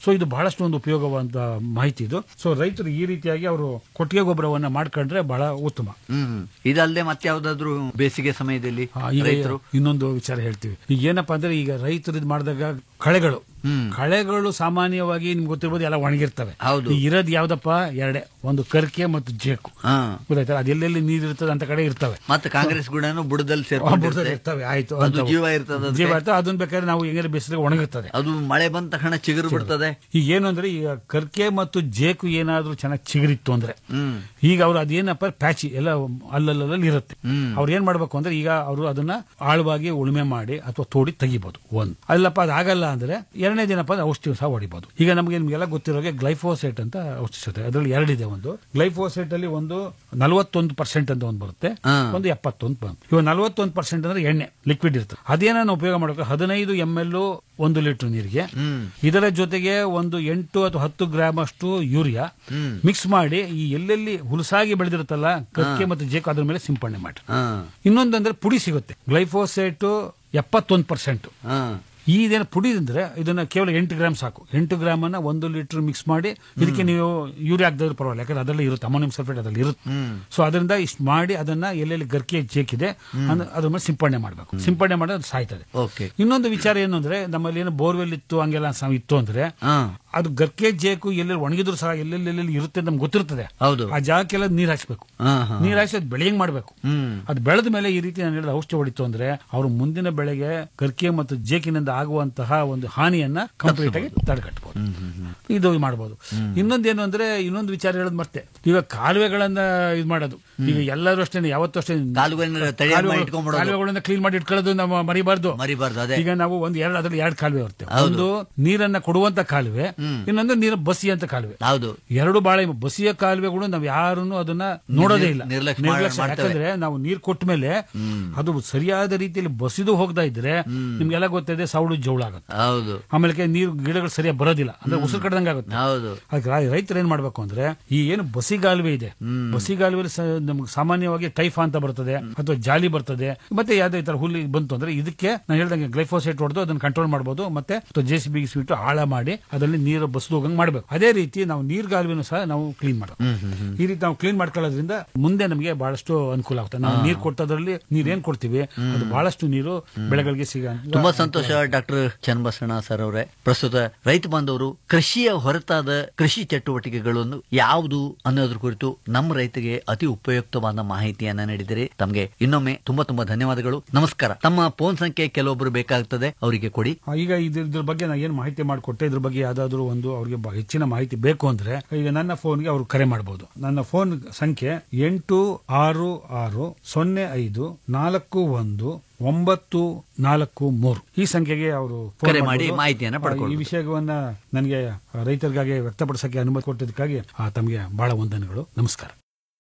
ಸೊ ಇದು ಬಹಳಷ್ಟು ಒಂದು ಉಪಯೋಗವಂತ ಮಾಹಿತಿ ಇದು ಸೊ ರೈತರು ಈ ರೀತಿಯಾಗಿ ಅವರು ಕೊಟ್ಟಿಗೆ ಗೊಬ್ಬರವನ್ನ ಮಾಡ್ಕೊಂಡ್ರೆ ಬಹಳ ಉತ್ತಮ ಹ್ಮ್ ಇದಲ್ಲದೆ ಮತ್ತೆ ಯಾವ್ದಾದ್ರು ಬೇಸಿಗೆ ಸಮಯದಲ್ಲಿ ಆ, ಈಗ ರೈತರು ಇನ್ನೊಂದು ವಿಚಾರ ಹೇಳ್ತೀವಿ ಈಗ ಏನಪ್ಪಾ ಅಂದ್ರೆ ಈಗ ರೈತರು ಇದು ಮಾಡಿದಾಗ ಕಳೆಗಳು ಕಳೆಗಳು ಸಾಮಾನ್ಯವಾಗಿ ನಿಮ್ಗೆ ಗೊತ್ತಿರ್ಬೋದು ಎಲ್ಲ ಒಣಗಿರ್ತವೆ ಹೌದು. ಈಗ ಇರೋದ್ ಯಾವ್ದಪ್ಪ ಎರಡೇ ಒಂದು ಕರ್ಕೆ ಮತ್ತು ಜೇಕು ಹಾ. ಗೊತ್ತಾಯ್ತಾ ಅದೆಲ್ಲೆಲ್ಲಿ ನೀರ್ ಇರ್ತದೆ ಅಂತ ಕಡೆ ಇರ್ತವೆ ಮತ್ತೆ ಕಾಂಗ್ರೆಸ್ ಗುಡನು ಬುಡದಲ್ಲಿ ಆ, ಬುಡದಲ್ಲಿ ಸೇರ್ಕೊಂಡಿರ್ತದೆ ಇರ್ತವೆ ಆಯ್ತು ಅದು ಅಂತವು. ಜೀವ ಇರ್ತದೆ ಅದಕ್ಕೆ. ಜೀವ ಇರ್ತದೆ ಅದನ್ನ ಬೇಕಾದ್ರೆ ನಾವು ಹೆಂಗಾರೆ ಬಿಸಿಲಿಗೆ ಒಣಗಿರ್ತದೆ ಅದು ಮಳೆ ಬಂದ ತಕ್ಷಣ ಚಿಗುರು ಬಿಡ್ತದೆ ಈಗ ಏನು ಅಂದ್ರೆ ಈಗ ಕರ್ಕೆ ಮತ್ತು ಜೇಕು ಏನಾದ್ರೂ ಚೆನ್ನಾಗಿ ಚಿಗುರಿತ್ತು ಅಂದ್ರೆ ಹ್ಮ್ ಈಗ ಅವ್ರು ಅದೇನಪ್ಪ ಪ್ಯಾಚಿ ಎಲ್ಲ ಅಲ್ಲಲ್ಲಲ್ಲಿ ಇರುತ್ತೆ ಅವ್ರು ಏನ್ ಮಾಡ್ಬೇಕು ಅಂದ್ರೆ ಈಗ ಅವರು ಅದನ್ನ ಆಳವಾಗಿ ಉಳುಮೆ ಮಾಡಿ ಅಥವಾ ತೋಡಿ ತೆಗಿಬಹುದು ಒಂದು ಅಲ್ಲಪ್ಪ ಅದಾಗಲ್ಲ ಅಂದ್ರೆ ಎರಡನೇ ದಿನಪ್ಪ ಅಂದ್ರೆ ಔಷಧಿ ಸಹ ಹೊಡಿಬಹುದು ಈಗ ನಮಗೆ ನಿಮ್ಗೆಲ್ಲ ಗೊತ್ತಿರೋಗೆ ಗ್ಲೈಫೋಸೇಟ್ ಅಂತ ಔಷಧಿ ಸಿಗುತ್ತೆ ಅದರಲ್ಲಿ ಎರಡಿದೆ ಒಂದು ಗ್ಲೈಫೋಸೇಟ್ ಅಲ್ಲಿ ಒಂದು ನಲವತ್ತೊಂದು ಪರ್ಸೆಂಟ್ ಅಂತ ಒಂದು ಬರುತ್ತೆ ಹಾ. ಒಂದು ಎಪ್ಪತ್ತೊಂದು ಬಂತು ಇವಾಗ ನಲವತ್ತೊಂದು ಪರ್ಸೆಂಟ್ ಅಂದ್ರೆ ಎಣ್ಣೆ ಲಿಕ್ವಿಡ್ ಇರ್ತದೆ ಅದೇನ ಉಪಯೋಗ ಮಾಡಬೇಕು ಹದಿನೈದು ಎಂ ಎಲ್ ಒಂದು ಲೀಟರ್ ನೀರಿಗೆ ಇದರ ಜೊತೆಗೆ ಒಂದು ಎಂಟು ಅಥವಾ ಹತ್ತು ಗ್ರಾಮ್ ಅಷ್ಟು ಯೂರಿಯಾ ಮಿಕ್ಸ್ ಮಾಡಿ ಈ ಎಲ್ಲೆಲ್ಲಿ ಹುಲಸಾಗಿ ಬೆಳೆದಿರುತ್ತಲ್ಲ ಕಕ್ಕೆ ಮತ್ತು ಜೇಕು ಅದ್ರ ಮೇಲೆ ಸಿಂಪಡಣೆ ಮಾಡಿ ಹಾ ಇನ್ನೊಂದಂದ್ರೆ ಪುಡಿ ಸಿಗುತ್ತೆ ಗ್ಲೈಫೋಸೇಟ್ ಎಪ್ಪತ್ತೊಂದು ಪರ್ಸೆಂಟ್ ಹಾ ಈ ಇದೇನು ಪುಡಿ ಅಂದ್ರೆ ಇದನ್ನ ಕೇವಲ ಎಂಟು ಗ್ರಾಮ್ ಸಾಕು ಎಂಟು ಗ್ರಾಮ್ ಅನ್ನ ಒಂದು ಲೀಟರ್ ಮಿಕ್ಸ್ ಮಾಡಿ ಇದಕ್ಕೆ ನೀವು ಯೂರಿಯಾ ಹಾಕಿದ್ರೆ ಪರವಾಗಿಲ್ಲ ಯಾಕಂದ್ರೆ ಅದರಲ್ಲಿ ಇರುತ್ತೆ ಅಮೋನಿಯಂ ಸಲ್ಫೇಟ್ ಅದರಲ್ಲಿ ಇರುತ್ತೆ ಸೊ ಅದರಿಂದ ಇಷ್ಟು ಮಾಡಿ ಅದನ್ನ ಎಲ್ಲೆಲ್ಲಿ ಗರ್ಕೆ ಜೇಕಿದೆ ಅಂದ್ರೆ ಅದ್ರ ಮೇಲೆ ಸಿಂಪಡಣೆ ಮಾಡಬೇಕು ಸಿಂಪಡಣೆ ಮಾಡಿದ್ರೆ ಅದು ಸಾಯ್ತದೆ ಓಕೆ ಇನ್ನೊಂದು ವಿಚಾರ ಏನು ಅಂದ್ರೆ ನಮ್ಮಲ್ಲಿ ಏನು ಬೋರ್ವೆಲ್ ಇತ್ತು ಹಂಗೆಲ್ಲ ಸ- ಇತ್ತು ಅಂದ್ರೆ ಹಾ ಅದು ಗರ್ಕೆ ಜೇಕು ಎಲ್ಲೆಲ್ಲಿ ಒಣಗಿದ್ರು ಸಹ ಎಲ್ಲೆಲ್ಲಿ ಎಲ್ಲೆಲ್ಲಿ ಇರುತ್ತೆ ಅಂತ ನಮ್ಗೆ ಗೊತ್ತಿರ್ತದೆ ಹೌದು ಆ ಜಾಗಕ್ಕೆಲ್ಲ ನೀರ್ ಹಾಕ್ಸ್ಬೇಕು ಹಾ ಹಾ ನೀರ್ ಹಾಕ್ಸಿ ಅದು ಬೆಳೆಯಂಗ್ ಮಾಡ್ಬೇಕು ಹ್ಮ್ ಅದು ಬೆಳೆದ ಮೇಲೆ ಈ ರೀತಿ ನಾನು ಹೇಳಿದ ಔಷಧಿ ಹೊಡಿತು ಅಂದ್ರೆ ಅವರು ಮುಂದಿನ ಬೆಳೆಗೆ ಗರ್ಕೆ ಮತ್ತು ಜೇಕಿನಿಂದ ಆಗುವಂತಹ ಒಂದು ಹಾನಿಯನ್ನ ಕಂಪ್ಲೀಟ್ ಆಗಿ ತಡೆಗಟ್ಟಬಹುದು ಇದು ಮಾಡಬಹುದು ಇನ್ನೊಂದೇನು ಅಂದ್ರೆ ಇನ್ನೊಂದು ವಿಚಾರ ಹೇಳೋದು ಮತ್ತೆ ಈಗ ಕಾಲುವೆಗಳನ್ನ ಇದು ಮಾಡೋದು ಈಗ ಎಲ್ಲರೂ ಅಷ್ಟೇ ಯಾವತ್ತೂ ಅಷ್ಟೇ ಕಾಲುವೆನ ತಯಾರು ಮಾಡಿ ಇಟ್ಕೊಂಡ್ಬಿಡೋದು. ಕಾಲುವೆಗಳನ್ನ ಕ್ಲೀನ್ ಮಾಡಿ ಇಟ್ಕೊಳ್ಳೋದು ನಮ್ಮ ಮರಿಬಾರ್ದು ಮರಿಬಾರ್ದು ಅದೇ ಈಗ ನಾವು ಒಂದು ಎರಡು ಅದ್ರಲ್ಲಿ ಎರಡು ಕಾಲುವೆ ಬರ್ತೇವೆ ಹೌದು. ಒಂದು ನೀರನ್ನ ಕೊಡುವಂತ ಕಾಲುವೆ ಇನ್ನೊಂದು ನೀರು ಬಸಿಯಂತ ಕಾಲುವೆ ಹೌದು ಎರಡು ಬಾಳ ಬಸಿಯ ಕಾಲುವೆಗಳು ನಾವು ಯಾರನ್ನು ಅದನ್ನ ನೋಡೋದೇ ಇಲ್ಲ ನಿರ್ಲಕ್ಷ್ಯ ಮಾಡ್- ನಿರ್ಲಕ್ಷ್ಯ ಮಾಡ್ತೇವೆ. ಯಾಕಂದ್ರೆ ನಾವು ನೀರ್ ಕೊಟ್ಟ ಮೇಲೆ ಅದು ಸರಿಯಾದ ರೀತಿಯಲ್ಲಿ ಬಸಿದು ಹೋಗ್ತಾ ಇದ್ರೆ ನಿಮ್ಗೆಲ್ಲ ಗೊತ್ತಿದೆ ಸೌಳು ಜೌಳ ಆಗುತ್ತೆ ಹೌದು ಆಮೇಲೆ ನೀರು ಗಿಡಗಳು ಸರಿಯಾಗಿ ಬರೋದಿಲ್ಲ ಅಂದ್ರೆ ಉಸಿರು ಕಡ್ದಂಗೆ ಆಗುತ್ತೆ ಹೌದು ಅದಕ್ಕೆ ರೈ- ರೈತರು ಏನ್ ಮಾಡ್ಬೇಕು ಅಂದ್ರೆ ಈ ಏನು ಬಸಿಗಾಲುವೆ ಇದೆ ಬಸಿಗಾಲುವೆ ನಮ್ಗೆ ಸಾಮಾನ್ಯವಾಗಿ ಟೈಫಾ ಅಂತ ಬರ್ತದೆ ಅಥವಾ ಜಾಲಿ ಬರ್ತದೆ ಮತ್ತೆ ಯಾವ್ದೇ ಈ ತರ ಹುಲ್ಲು ಬಂತು ಅಂದ್ರೆ ಇದಕ್ಕೆ ನಾನು ಹೇಳ್ದಂಗೆ ಗ್ಲೈಫೋಸೇಟ್ ಹೊಡೆದು ಅದನ್ನ ಕಂಟ್ರೋಲ್ ಮಾಡಬಹುದು ಮತ್ತೆ ಜೆ ಸಿ ಬಿ ಬಿಟ್ಟು ಆಳ ಮಾಡಿ ಅದರಲ್ಲಿ ನೀರು ಬಸ್ದು ಹೋಗಂಗ್ ಮಾಡ್ಬೇಕು ಅದೇ ರೀತಿ ನಾವು ನೀರ್ಗಾಲುವೆನೂ ಸಹ ನಾವು ಕ್ಲೀನ್ ಮಾಡಬೇಕು ಈ ರೀತಿ ನಾವು ಕ್ಲೀನ್ ಮಾಡ್ಕೊಳ್ಳೋದ್ರಿಂದ ಮುಂದೆ ನಮಗೆ ಬಹಳಷ್ಟು ಅನುಕೂಲ ಆಗುತ್ತೆ ನಾವು ನೀರ್ ಕೊಟ್ಟದ್ರಲ್ಲಿ ನೀರ್ ಏನ್ ಕೊಡ್ತೀವಿ ಅದು ಬಹಳಷ್ಟು ನೀರು ಬೆಳೆಗಳಿಗೆ ಸಿಗ ತುಂಬಾ ಸಂತೋಷ ಡಾಕ್ಟರ್ ಚನ್ನಬಸಣ್ಣ ಸರ್ ಅವರೇ ಪ್ರಸ್ತುತ ರೈತ ಬಾಂಧವರು ಕೃಷಿಯ ಹೊರತಾದ ಕೃಷಿ ಚಟುವಟಿಕೆಗಳನ್ನು ಯಾವುದು ಅನ್ನೋದ್ರ ಕುರಿತು ನಮ್ಮ ರೈತಗೆ ಅತಿ ಉಪಯುಕ್ತವಾದ ಮಾಹಿತಿಯನ್ನ ನೀಡಿದರೆ ತಮಗೆ ಇನ್ನೊಮ್ಮೆ ತುಂಬಾ ತುಂಬಾ ಧನ್ಯವಾದಗಳು ನಮಸ್ಕಾರ ತಮ್ಮ ಫೋನ್ ಸಂಖ್ಯೆ ಕೆಲವೊಬ್ಬರು ಬೇಕಾಗ್ತದೆ ಅವರಿಗೆ ಕೊಡಿ ಆ, ಈಗ ಇದ್ರ ಇದ್ರ ಬಗ್ಗೆ ನಾನು ಏನ್ ಮಾಹಿತಿ ಮಾಡಿಕೊಟ್ಟೆ ಇದ್ರ ಬಗ್ಗೆ ಯಾವ್ದಾದ್ರು ಒಂದು ಅವ್ರಿಗೆ ಬ- ಹೆಚ್ಚಿನ ಮಾಹಿತಿ ಬೇಕು ಅಂದ್ರೆ ಈಗ ನನ್ನ ಫೋನ್ಗೆ ಅವರು ಕರೆ ಮಾಡಬಹುದು ನನ್ನ ಫೋನ್ ಸಂಖ್ಯೆ ಎಂಟು ಆರು ಆರು ಸೊನ್ನೆ ಐದು ನಾಲ್ಕು ಒಂದು ಒಂಬತ್ತು ನಾಲ್ಕು ಮೂರು ಈ ಸಂಖ್ಯೆಗೆ ಅವರು ಫೋನ್ ಕರೆ ಮಾಡಿ ಮಾಡ್ಬೋದು. ಮಾಹಿತಿಯನ್ನ ಆ, ಪಡ್ಕೊಳ್ಬೋದು. ಈ ವಿಷಯವನ್ನ ನನಗೆ ರೈತರಿಗಾಗಿ ವ್ಯಕ್ತಪಡಿಸಕ್ಕೆ ಅನುಮತಿ ಕೊಟ್ಟಿದ್ದಕ್ಕಾಗಿ ಆ, ತಮಗೆ ಬಹಳ ವಂದನೆಗಳು ನಮಸ್ಕಾರ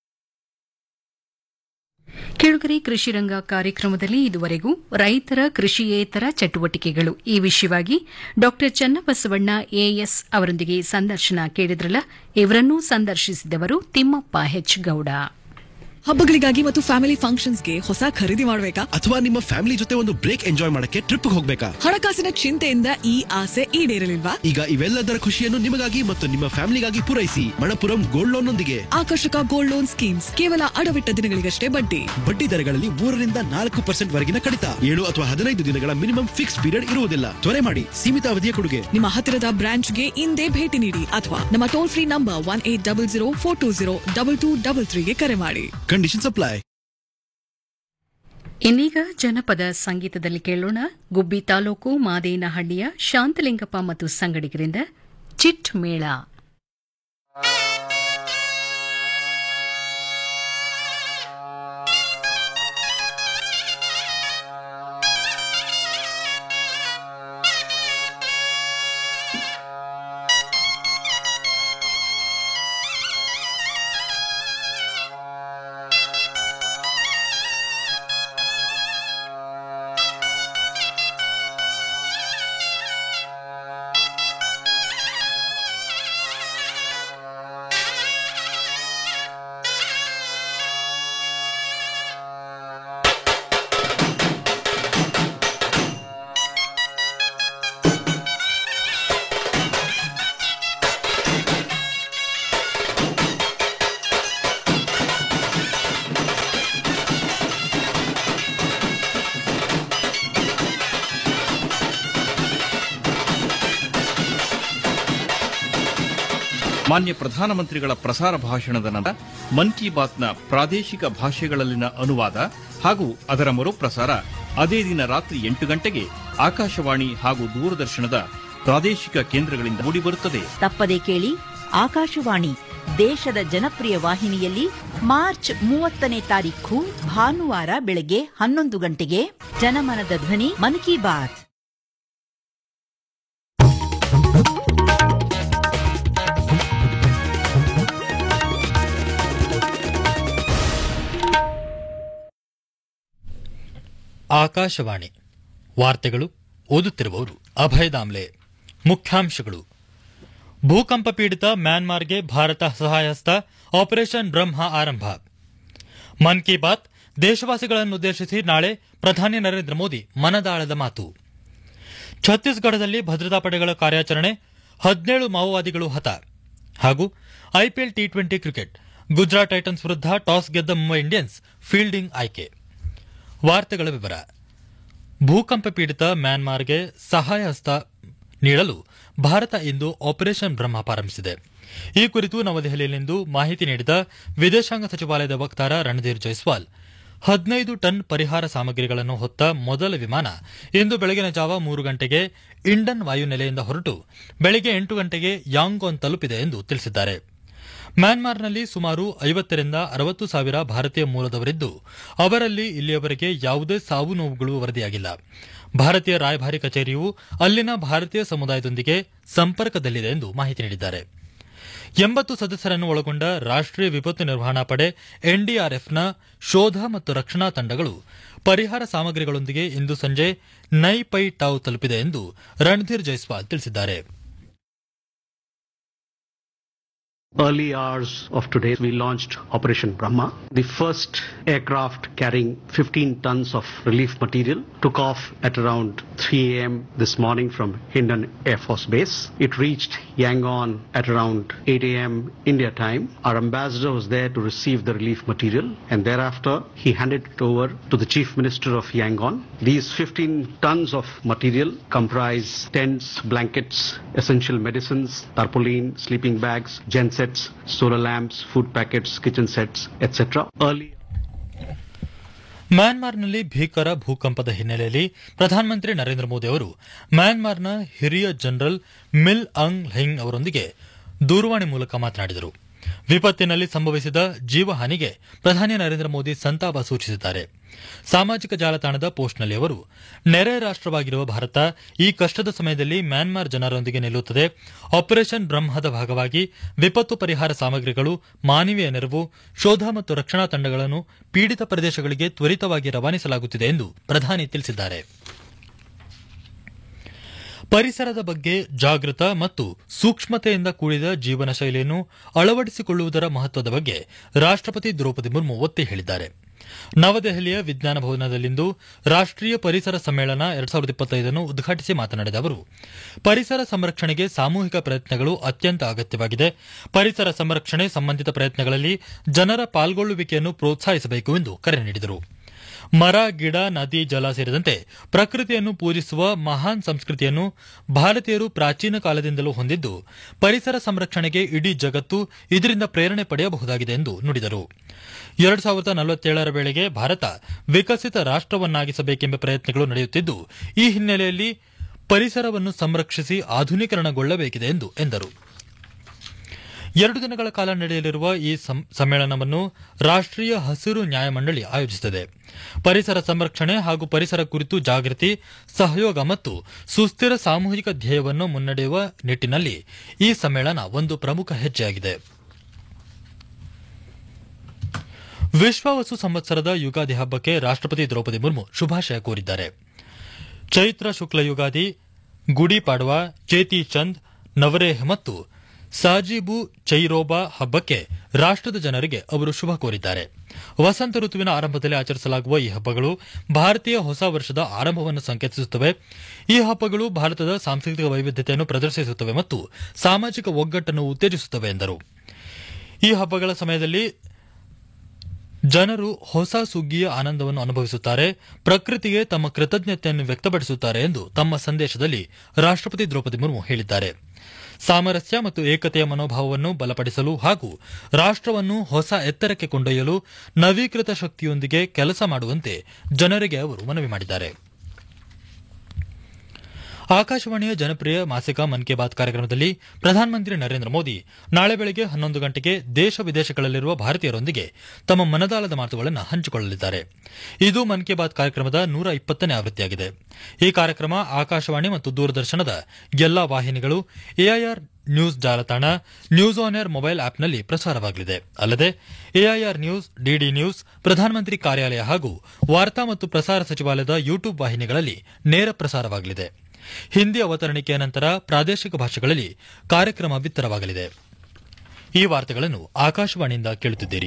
ಕೆಳಗರೆ ಕೃಷಿ ರಂಗ ಕಾರ್ಯಕ್ರಮದಲ್ಲಿ ಇದುವರೆಗೂ ರೈತರ ಕೃಷಿಯೇತರ ಚಟುವಟಿಕೆಗಳು ಈ ವಿಷಯವಾಗಿ ಡಾಕ್ಟರ್ ಚನ್ನಬಸವಣ್ಣ ಎಎಸ್ ಅವರೊಂದಿಗೆ ಸಂದರ್ಶನ ಕೇಳಿದ್ರಲ್ಲ ಇವರನ್ನೂ ಸಂದರ್ಶಿಸಿದವರು ತಿಮ್ಮಪ್ಪ ಹೆಚ್ ಗೌಡ ಹಬ್ಬಗಳಿಗಾಗಿ ಮತ್ತು ಫ್ಯಾಮಿಲಿ ಫಂಕ್ಷನ್ಸ್ಗೆ ಹೊಸ ಖರೀದಿ ಮಾಡಬೇಕಾ ಅಥವಾ ನಿಮ್ಮ ಫ್ಯಾಮಿಲಿ ಜೊತೆ ಒಂದು ಬ್ರೇಕ್ ಎಂಜಾಯ್ ಮಾಡಕ್ಕೆ ಟ್ರಿಪ್ ಹೋಗ್ಬೇಕಾ ಹಣಕಾಸಿನ ಚಿಂತೆಯಿಂದ ಈ ಆಸೆ ಈಡೇರಲಿಲ್ವಾ ಈಗ ಇವೆಲ್ಲದರ ಖುಷಿಯನ್ನು ನಿಮಗಾಗಿ ಮತ್ತು ನಿಮ್ಮ ಫ್ಯಾಮಿಲಿಗಾಗಿ ಪೂರೈಸಿ ಮಣಪುರಂ ಗೋಲ್ಡ್ ಲೋನ್ ನೊಂದಿಗೆ ಆಕರ್ಷಕ ಗೋಲ್ಡ್ ಲೋನ್ ಸ್ಕೀಮ್ಸ್ ಕೇವಲ ಅಡವಿಟ್ಟ ದಿನಗಳಿಗಷ್ಟೇ ಬಡ್ಡಿ ಬಡ್ಡಿ ದರಗಳಲ್ಲಿ ಮೂರರಿಂದ ನಾಲ್ಕು ಪರ್ಸೆಂಟ್ ವರೆಗಿನ ಕಡಿತ ಏಳು ಅಥವಾ ಹದಿನೈದು ದಿನಗಳ ಮಿನಿಮಮ್ ಫಿಕ್ಸ್ ಪೀರಿಯಡ್ ಇರುವುದಿಲ್ಲ ತ್ವರೆ ಮಾಡಿ ಸೀಮಿತ ಅವಧಿಯ ಕೊಡುಗೆ ನಿಮ್ಮ ಹತ್ತಿರದ ಬ್ರಾಂಚ್ಗೆ ಇಂದೇ ಭೇಟಿ ನೀಡಿ ಅಥವಾ ನಮ್ಮ toll free number one eight double zero four two zero double two double ತ್ರೀಗೆ ಕರೆ ಮಾಡಿ ಕಂಡೀಷನ್ ಅಪ್ಲೈ ಇನ್ನೀಗ ಜನಪದ ಸಂಗೀತದಲ್ಲಿ ಕೇಳೋಣ ಗುಬ್ಬಿ ತಾಲೂಕು ಮಾದೇನಹಳ್ಳಿಯ ಶಾಂತಲಿಂಗಪ್ಪ ಮತ್ತು ಸಂಗಡಿಗರಿಂದ ಚಿಟ್ ಮೇಳ ಆ ಮಾನ್ಯ ಪ್ರಧಾನಮಂತ್ರಿಗಳ ಪ್ರಸಾರ ಭಾಷಣದ ನಂತರ ಮನ್ ಕಿ ಬಾತ್ನ ಪ್ರಾದೇಶಿಕ ಭಾಷೆಗಳಲ್ಲಿನ ಅನುವಾದ ಹಾಗೂ ಅದರ ಮರುಪ್ರಸಾರ ಅದೇ ದಿನ ರಾತ್ರಿ ಎಂಟು ಗಂಟೆಗೆ ಆಕಾಶವಾಣಿ ಹಾಗೂ ದೂರದರ್ಶನದ ಪ್ರಾದೇಶಿಕ ಕೇಂದ್ರಗಳಿಂದ ಮೂಡಿಬರುತ್ತದೆ ತಪ್ಪದೆ ಕೇಳಿ ಆಕಾಶವಾಣಿ ದೇಶದ ಜನಪ್ರಿಯ ವಾಹಿನಿಯಲ್ಲಿ ಮಾರ್ಚ್ ಮೂವತ್ತನೇ ತಾರೀಖು ಭಾನುವಾರ ಬೆಳಗ್ಗೆ ಹನ್ನೊಂದು ಗಂಟೆಗೆ ಜನಮನದ ಧ್ವನಿ ಮನ್ ಕಿ ಬಾತ್ ಆಕಾಶವಾಣಿ ವಾರ್ತೆಗಳು ಓದುತ್ತಿರುವವರು ಅಭಯ ದಾಮ್ಲೆ ಮುಖ್ಯಾಂಶಗಳು ಭೂಕಂಪ ಪೀಡಿತ ಮ್ಯಾನ್ಮಾರ್ಗೆ ಭಾರತ ಸಹಾಯಹಸ್ತ ಆಪರೇಷನ್ ಬ್ರಹ್ಮ ಆರಂಭ ಮನ್ ಕಿ ಬಾತ್ ದೇಶವಾಸಿಗಳನ್ನುದ್ದೇಶಿಸಿ ನಾಳೆ ಪ್ರಧಾನಿ ನರೇಂದ್ರ ಮೋದಿ ಮನದಾಳದ ಮಾತು ಛತ್ತೀಸ್ಗಢದಲ್ಲಿ ಭದ್ರತಾ ಪಡೆಗಳ ಕಾರ್ಯಾಚರಣೆ ಹದಿನೇಳು ಮಾವೋವಾದಿಗಳು ಹತ ಹಾಗೂ IPL T twenty cricket Gujarat Titans ವಿರುದ್ಧ ಟಾಸ್ ಗೆದ್ದ ಮುಂಬೈ ಇಂಡಿಯನ್ಸ್ ಫೀಲ್ಡಿಂಗ್ ಆಯ್ಕೆ ವಾರ್ತೆಗಳ ವಿವರ ಭೂಕಂಪ ಪೀಡಿತ ಮ್ಯಾನ್ಮಾರ್ಗೆ ಸಹಾಯ ಹಸ್ತ ನೀಡಲು ಭಾರತ ಇಂದು ಆಪರೇಷನ್ ಬ್ರಹ್ಮ ಪ್ರಾರಂಭಿಸಿದೆ ಈ ಕುರಿತು ನವದೆಹಲಿಯಲ್ಲಿಂದು ಮಾಹಿತಿ ನೀಡಿದ ವಿದೇಶಾಂಗ ಸಚಿವಾಲಯದ ವಕ್ತಾರ ರಣಧೀರ್ ಜೈಸ್ವಾಲ್ ಹದಿನೈದು ಟನ್ ಪರಿಹಾರ ಸಾಮಗ್ರಿಗಳನ್ನು ಹೊತ್ತ ಮೊದಲ ವಿಮಾನ ಇಂದು ಬೆಳಗಿನ ಜಾವ ಮೂರು ಗಂಟೆಗೆ ಇಂಡನ್ ವಾಯುನೆಲೆಯಿಂದ ಹೊರಟು ಬೆಳಗ್ಗೆ ಎಂಟು ಗಂಟೆಗೆ ಯಾಂಗೋನ್ ತಲುಪಿದೆ ಎಂದು ತಿಳಿಸಿದ್ದಾರೆ ಮ್ಯಾನ್ಮಾರ್ನಲ್ಲಿ ಸುಮಾರು ಐವತ್ತರಿಂದ ಅರವತ್ತು ಸಾವಿರ ಭಾರತೀಯ ಮೂಲದವರಿದ್ದು ಅವರಲ್ಲಿ ಇಲ್ಲಿಯವರೆಗೆ ಯಾವುದೇ ಸಾವು ನೋವುಗಳು ವರದಿಯಾಗಿಲ್ಲ ಭಾರತೀಯ ರಾಯಭಾರಿ ಕಚೇರಿಯು ಅಲ್ಲಿನ ಭಾರತೀಯ ಸಮುದಾಯದೊಂದಿಗೆ ಸಂಪರ್ಕದಲ್ಲಿದೆ ಎಂದು ಮಾಹಿತಿ ನೀಡಿದ್ದಾರೆ ಎಂಬತ್ತು ಸದಸ್ಯರನ್ನು ಒಳಗೊಂಡ ರಾಷ್ಟೀಯ ವಿಪತ್ತು ನಿರ್ವಹಣಾ ಪಡೆ ಎನ್ಡಿಆರ್ಎಫ್ನ ಶೋಧ ಮತ್ತು ರಕ್ಷಣಾ ತಂಡಗಳು ಪರಿಹಾರ ಸಾಮಗ್ರಿಗಳೊಂದಿಗೆ ಇಂದು ಸಂಜೆ ನೈ ಪೈ ಟಾವ್ ತಲುಪಿದೆ ಎಂದು ರಣಧೀರ್ ಜೈಸ್ವಾಲ್ ತಿಳಿಸಿದ್ದಾರೆ Early hours of today, we launched Operation Brahma. The first aircraft carrying 15 tons of relief material took off at around 3 a.m. this morning from Hindon Air Force Base. It reached Yangon at around 8 a.m. India time. Our ambassador was there to receive the relief material and thereafter he handed it over to the Chief Minister of Yangon. These 15 tons of material comprise tents, blankets, essential medicines, tarpaulin, sleeping bags, gensets, solar lamps, food packets, kitchen sets, etc. Early ಮ್ಯಾನ್ಮಾರ್ನಲ್ಲಿ ಭೀಕರ ಭೂಕಂಪದ ಹಿನ್ನೆಲೆಯಲ್ಲಿ ಪ್ರಧಾನಮಂತ್ರಿ ನರೇಂದ್ರ ಮೋದಿ ಅವರು ಮ್ಯಾನ್ಮಾರ್ನ ಹಿರಿಯ general mill ಅಂಗ್ lying ಅವರೊಂದಿಗೆ ದೂರವಾಣಿ ಮೂಲಕ ಮಾತನಾಡಿದರು ವಿಪತ್ತಿನಲ್ಲಿ ಸಂಭವಿಸಿದ ಜೀವಹಾನಿಗೆ ಪ್ರಧಾನಿ ನರೇಂದ್ರ ಮೋದಿ ಸಂತಾಪ ಸೂಚಿಸಿದ್ದಾರೆ ಸಾಮಾಜಿಕ ಜಾಲತಾಣದ ಪೋಸ್ಟ್ನಲ್ಲಿ ಅವರು ನೆರೆ ರಾಷ್ಟವಾಗಿರುವ ಭಾರತ ಈ ಕಷ್ಟದ ಸಮಯದಲ್ಲಿ ಮ್ಯಾನ್ಮಾರ್ ಜನರೊಂದಿಗೆ ನಿಲ್ಲುತ್ತದೆ ಆಪರೇಷನ್ ಬ್ರಹ್ಮದ ಭಾಗವಾಗಿ ವಿಪತ್ತು ಪರಿಹಾರ ಸಾಮಗ್ರಿಗಳು ಮಾನವೀಯ ನೆರವು ಶೋಧ ಮತ್ತು ರಕ್ಷಣಾ ತಂಡಗಳನ್ನು ಪೀಡಿತ ಪ್ರದೇಶಗಳಿಗೆ ತ್ವರಿತವಾಗಿ ರವಾನಿಸಲಾಗುತ್ತಿದೆ ಎಂದು ಪ್ರಧಾನಿ ತಿಳಿಸಿದ್ದಾರೆ ಪರಿಸರದ ಬಗ್ಗೆ ಜಾಗೃತ ಮತ್ತು ಸೂಕ್ಷ್ಮತೆಯಿಂದ ಕೂಡಿದ ಜೀವನ ಶೈಲಿಯನ್ನು ಅಳವಡಿಸಿಕೊಳ್ಳುವುದರ ಮಹತ್ವದ ಬಗ್ಗೆ ರಾಷ್ಟಪತಿ ದ್ರೌಪದಿ ಮುರ್ಮು ಒತ್ತಿ ಹೇಳಿದ್ದಾರೆ ನವದೆಹಲಿಯ ವಿಜ್ಞಾನ ಭವನದಲ್ಲಿಂದು ರಾಷ್ಟೀಯ ಪರಿಸರ ಸಮ್ಮೇಳನ ಎರಡ್ ಸಾವಿರದ ಇಪ್ಪತ್ತೈದನ್ನು ಉದ್ಘಾಟಿಸಿ ಮಾತನಾಡಿದ ಅವರು ಪರಿಸರ ಸಂರಕ್ಷಣೆಗೆ ಸಾಮೂಹಿಕ ಪ್ರಯತ್ನಗಳು ಅತ್ಯಂತ ಅಗತ್ಯವಾಗಿದೆ ಪರಿಸರ ಸಂರಕ್ಷಣೆ ಸಂಬಂಧಿತ ಪ್ರಯತ್ನಗಳಲ್ಲಿ ಜನರ ಪಾಲ್ಗೊಳ್ಳುವಿಕೆಯನ್ನು ಪ್ರೋತ್ಸಾಹಿಸಬೇಕು ಎಂದು ಕರೆ ನೀಡಿದರು ಮರ ಗಿಡ ನದಿ ಜಲ ಸೇರಿದಂತೆ ಪ್ರಕೃತಿಯನ್ನು ಪೂಜಿಸುವ ಮಹಾನ್ ಸಂಸ್ಕೃತಿಯನ್ನು ಭಾರತೀಯರು ಪ್ರಾಚೀನ ಕಾಲದಿಂದಲೂ ಹೊಂದಿದ್ದು ಪರಿಸರ ಸಂರಕ್ಷಣೆಗೆ ಇಡೀ ಜಗತ್ತು ಇದರಿಂದ ಪ್ರೇರಣೆ ಪಡೆಯಬಹುದಾಗಿದೆ ಎಂದು ನುಡಿದರು ಎರಡು ಸಾವಿರದ ನಲವತ್ತೇಳರ ವೇಳೆಗೆ ಭಾರತ ವಿಕಸಿತ ರಾಷ್ಟವನ್ನಾಗಿಸಬೇಕೆಂಬ ಪ್ರಯತ್ನಗಳು ನಡೆಯುತ್ತಿದ್ದು ಈ ಹಿನ್ನೆಲೆಯಲ್ಲಿ ಪರಿಸರವನ್ನು ಸಂರಕ್ಷಿಸಿ ಆಧುನೀಕರಣಗೊಳ್ಳಬೇಕಿದೆ ಎಂದು ಎಂದರು ಎರಡು ದಿನಗಳ ಕಾಲ ನಡೆಯಲಿರುವ ಈ ಸಮ್- ಸಮ್ಮೇಳನವನ್ನು ರಾಷ್ಟೀಯ ಹಸಿರು ನ್ಯಾಯಮಂಡಳಿ ಆಯೋಜಿಸಿದೆ ಪರಿಸರ ಸಂರಕ್ಷಣೆ ಹಾಗೂ ಪರಿಸರ ಕುರಿತು ಜಾಗೃತಿ ಸಹಯೋಗ ಮತ್ತು ಸುಸ್ಥಿರ ಸಾಮೂಹಿಕ ಧ್ಯೇಯವನ್ನು ಮುನ್ನಡೆಯುವ ನಿಟ್ಟಿನಲ್ಲಿ ಈ ಸಮ್ಮೇಳನ ಒಂದು ಪ್ರಮುಖ ಹೆಜ್ಜೆಯಾಗಿದೆ ವಿಶ್ವ ವಸು ಸಂವತ್ಸರದ ಯುಗಾದಿ ಹಬ್ಬಕ್ಕೆ ರಾಷ್ಟಪತಿ ದ್ರೌಪದಿ ಮುರ್ಮು ಶುಭಾಶಯ ಕೋರಿದ್ದಾರೆ ಚೈತ್ರ ಶುಕ್ಲ ಯುಗಾದಿ ಗುಡಿ ಪಾಡ್ವಾ ಚೇತಿ ಚಂದ್ ನವರೇಹ್ ಮತ್ತು ಸಾಜೀಬು ಚೈರೋಬಾ ಹಬ್ಬಕ್ಕೆ ರಾಷ್ಟದ ಜನರಿಗೆ ಅವರು ಶುಭ ಕೋರಿದ್ದಾರೆ ವಸಂತ ಋತುವಿನ ಆರಂಭದಲ್ಲಿ ಆಚರಿಸಲಾಗುವ ಈ ಹಬ್ಬಗಳು ಭಾರತೀಯ ಹೊಸ ವರ್ಷದ ಆರಂಭವನ್ನು ಸಂಕೇತಿಸುತ್ತವೆ ಈ ಹಬ್ಬಗಳು ಭಾರತದ ಸಾಂಸ್ಕೃತಿಕ ವೈವಿಧ್ಯತೆಯನ್ನು ಪ್ರದರ್ಶಿಸುತ್ತವೆ ಮತ್ತು ಸಾಮಾಜಿಕ ಒಗ್ಗಟ್ಟನ್ನು ಉತ್ತೇಜಿಸುತ್ತವೆ ಎಂದರು ಈ ಹಬ್ಬಗಳ ಸಮಯದಲ್ಲಿ ಜನರು ಹೊಸ ಸುಗ್ಗಿಯ ಆನಂದವನ್ನು ಅನುಭವಿಸುತ್ತಾರೆ ಪ್ರಕೃತಿಗೆ ತಮ್ಮ ಕೃತಜ್ಞತೆಯನ್ನು ವ್ಯಕ್ತಪಡಿಸುತ್ತಾರೆ ಎಂದು ತಮ್ಮ ಸಂದೇಶದಲ್ಲಿ ರಾಷ್ಟ್ರಪತಿ ದ್ರೌಪದಿ ಮುರ್ಮು ಹೇಳಿದ್ದಾರೆ ಸಾಮರಸ್ಯ ಮತ್ತು ಏಕತೆಯ ಮನೋಭಾವವನ್ನು ಬಲಪಡಿಸಲು ಹಾಗೂ ರಾಷ್ಟ್ರವನ್ನು ಹೊಸ ಎತ್ತರಕ್ಕೆ ಕೊಂಡೊಯ್ಯಲು ನವೀಕೃತ ಶಕ್ತಿಯೊಂದಿಗೆ ಕೆಲಸ ಮಾಡುವಂತೆ ಜನರಿಗೆ ಅವರು ಮನವಿ ಮಾಡಿದ್ದಾರೆ ಆಕಾಶವಾಣಿಯ ಜನಪ್ರಿಯ ಮಾಸಿಕ ಮನ್ ಕಿ ಬಾತ್ ಕಾರ್ಯಕ್ರಮದಲ್ಲಿ ಪ್ರಧಾನಮಂತ್ರಿ ನರೇಂದ್ರ ಮೋದಿ ನಾಳೆ ಬೆಳಗ್ಗೆ ಹನ್ನೊಂದು ಗಂಟೆಗೆ ದೇಶ ವಿದೇಶಗಳಲ್ಲಿರುವ ಭಾರತೀಯರೊಂದಿಗೆ ತಮ್ಮ ಮನದಾಳದ ಮಾತುಗಳನ್ನು ಹಂಚಿಕೊಳ್ಳಲಿದ್ದಾರೆ ಇದು ಮನ್ ಕಿ ಬಾತ್ ಕಾರ್ಯಕ್ರಮದ ನೂರ ಇಪ್ಪತ್ತನೇ ಆವೃತ್ತಿಯಾಗಿದೆ ಈ ಕಾರ್ಯಕ್ರಮ ಆಕಾಶವಾಣಿ ಮತ್ತು ದೂರದರ್ಶನದ ಎಲ್ಲಾ ವಾಹಿನಿಗಳು ಎಐಆರ್ ನ್ಯೂಸ್ ಜಾಲತಾಣ ನ್ಯೂಸ್ ಆನ್ ಏರ್ ಮೊಬೈಲ್ ಆಪ್ನಲ್ಲಿ ಪ್ರಸಾರವಾಗಲಿದೆ ಅಲ್ಲದೆ ಎಐಆರ್ ನ್ಯೂಸ್ ಡಿಡಿ ನ್ಯೂಸ್ ಪ್ರಧಾನಮಂತ್ರಿ ಕಾರ್ಯಾಲಯ ಹಾಗೂ ವಾರ್ತಾ ಮತ್ತು ಪ್ರಸಾರ ಸಚಿವಾಲಯದ ಯೂಟ್ಯೂಬ್ ವಾಹಿನಿಗಳಲ್ಲಿ ನೇರ ಪ್ರಸಾರವಾಗಲಿದೆ ಹಿಂದಿ ಅವತರಣಿಕೆಯ ನಂತರ ಪ್ರಾದೇಶಿಕ ಭಾಷೆಗಳಲ್ಲಿ ಕಾರ್ಯಕ್ರಮ ಬಿತ್ತರವಾಗಲಿದೆ ಈ ವಾರ್ತೆಗಳನ್ನು ಆಕಾಶವಾಣಿಯಿಂದ ಕೇಳುತ್ತಿದ್ದೀರಿ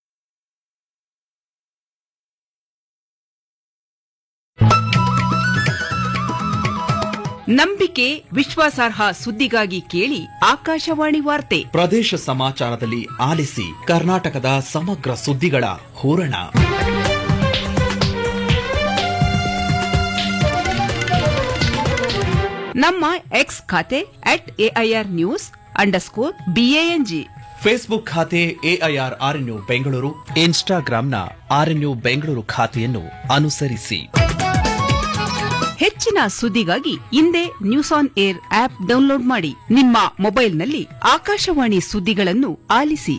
ನಂಬಿಕೆ ವಿಶ್ವಾಸಾರ್ಹ ಸುದ್ದಿಗಾಗಿ ಕೇಳಿ ಆಕಾಶವಾಣಿ ವಾರ್ತೆ ಪ್ರದೇಶ ಸಮಾಚಾರದಲ್ಲಿ ಆಲಿಸಿ ಕರ್ನಾಟಕದ ಸಮಗ್ರ ಸುದ್ದಿಗಳ ಹೂರಣ ನಮ್ಮ ಎಕ್ಸ್ ಖಾತೆ at AIR news underscore BANG Facebook ಖಾತೆ ಎಐಆರ್ ಆರ್ಎನ್ಯು ಬೆಂಗಳೂರು ಇನ್ಸ್ಟಾಗ್ರಾಂನ ಆರ್ಎನ್ಯು ಬೆಂಗಳೂರು ಖಾತೆಯನ್ನು ಅನುಸರಿಸಿ ಹೆಚ್ಚಿನ ಸುದ್ದಿಗಾಗಿ ಹಿಂದೆ news on air app download ಮಾಡಿ ನಿಮ್ಮ ಮೊಬೈಲ್ನಲ್ಲಿ ಆಕಾಶವಾಣಿ ಸುದ್ದಿಗಳನ್ನು ಆಲಿಸಿ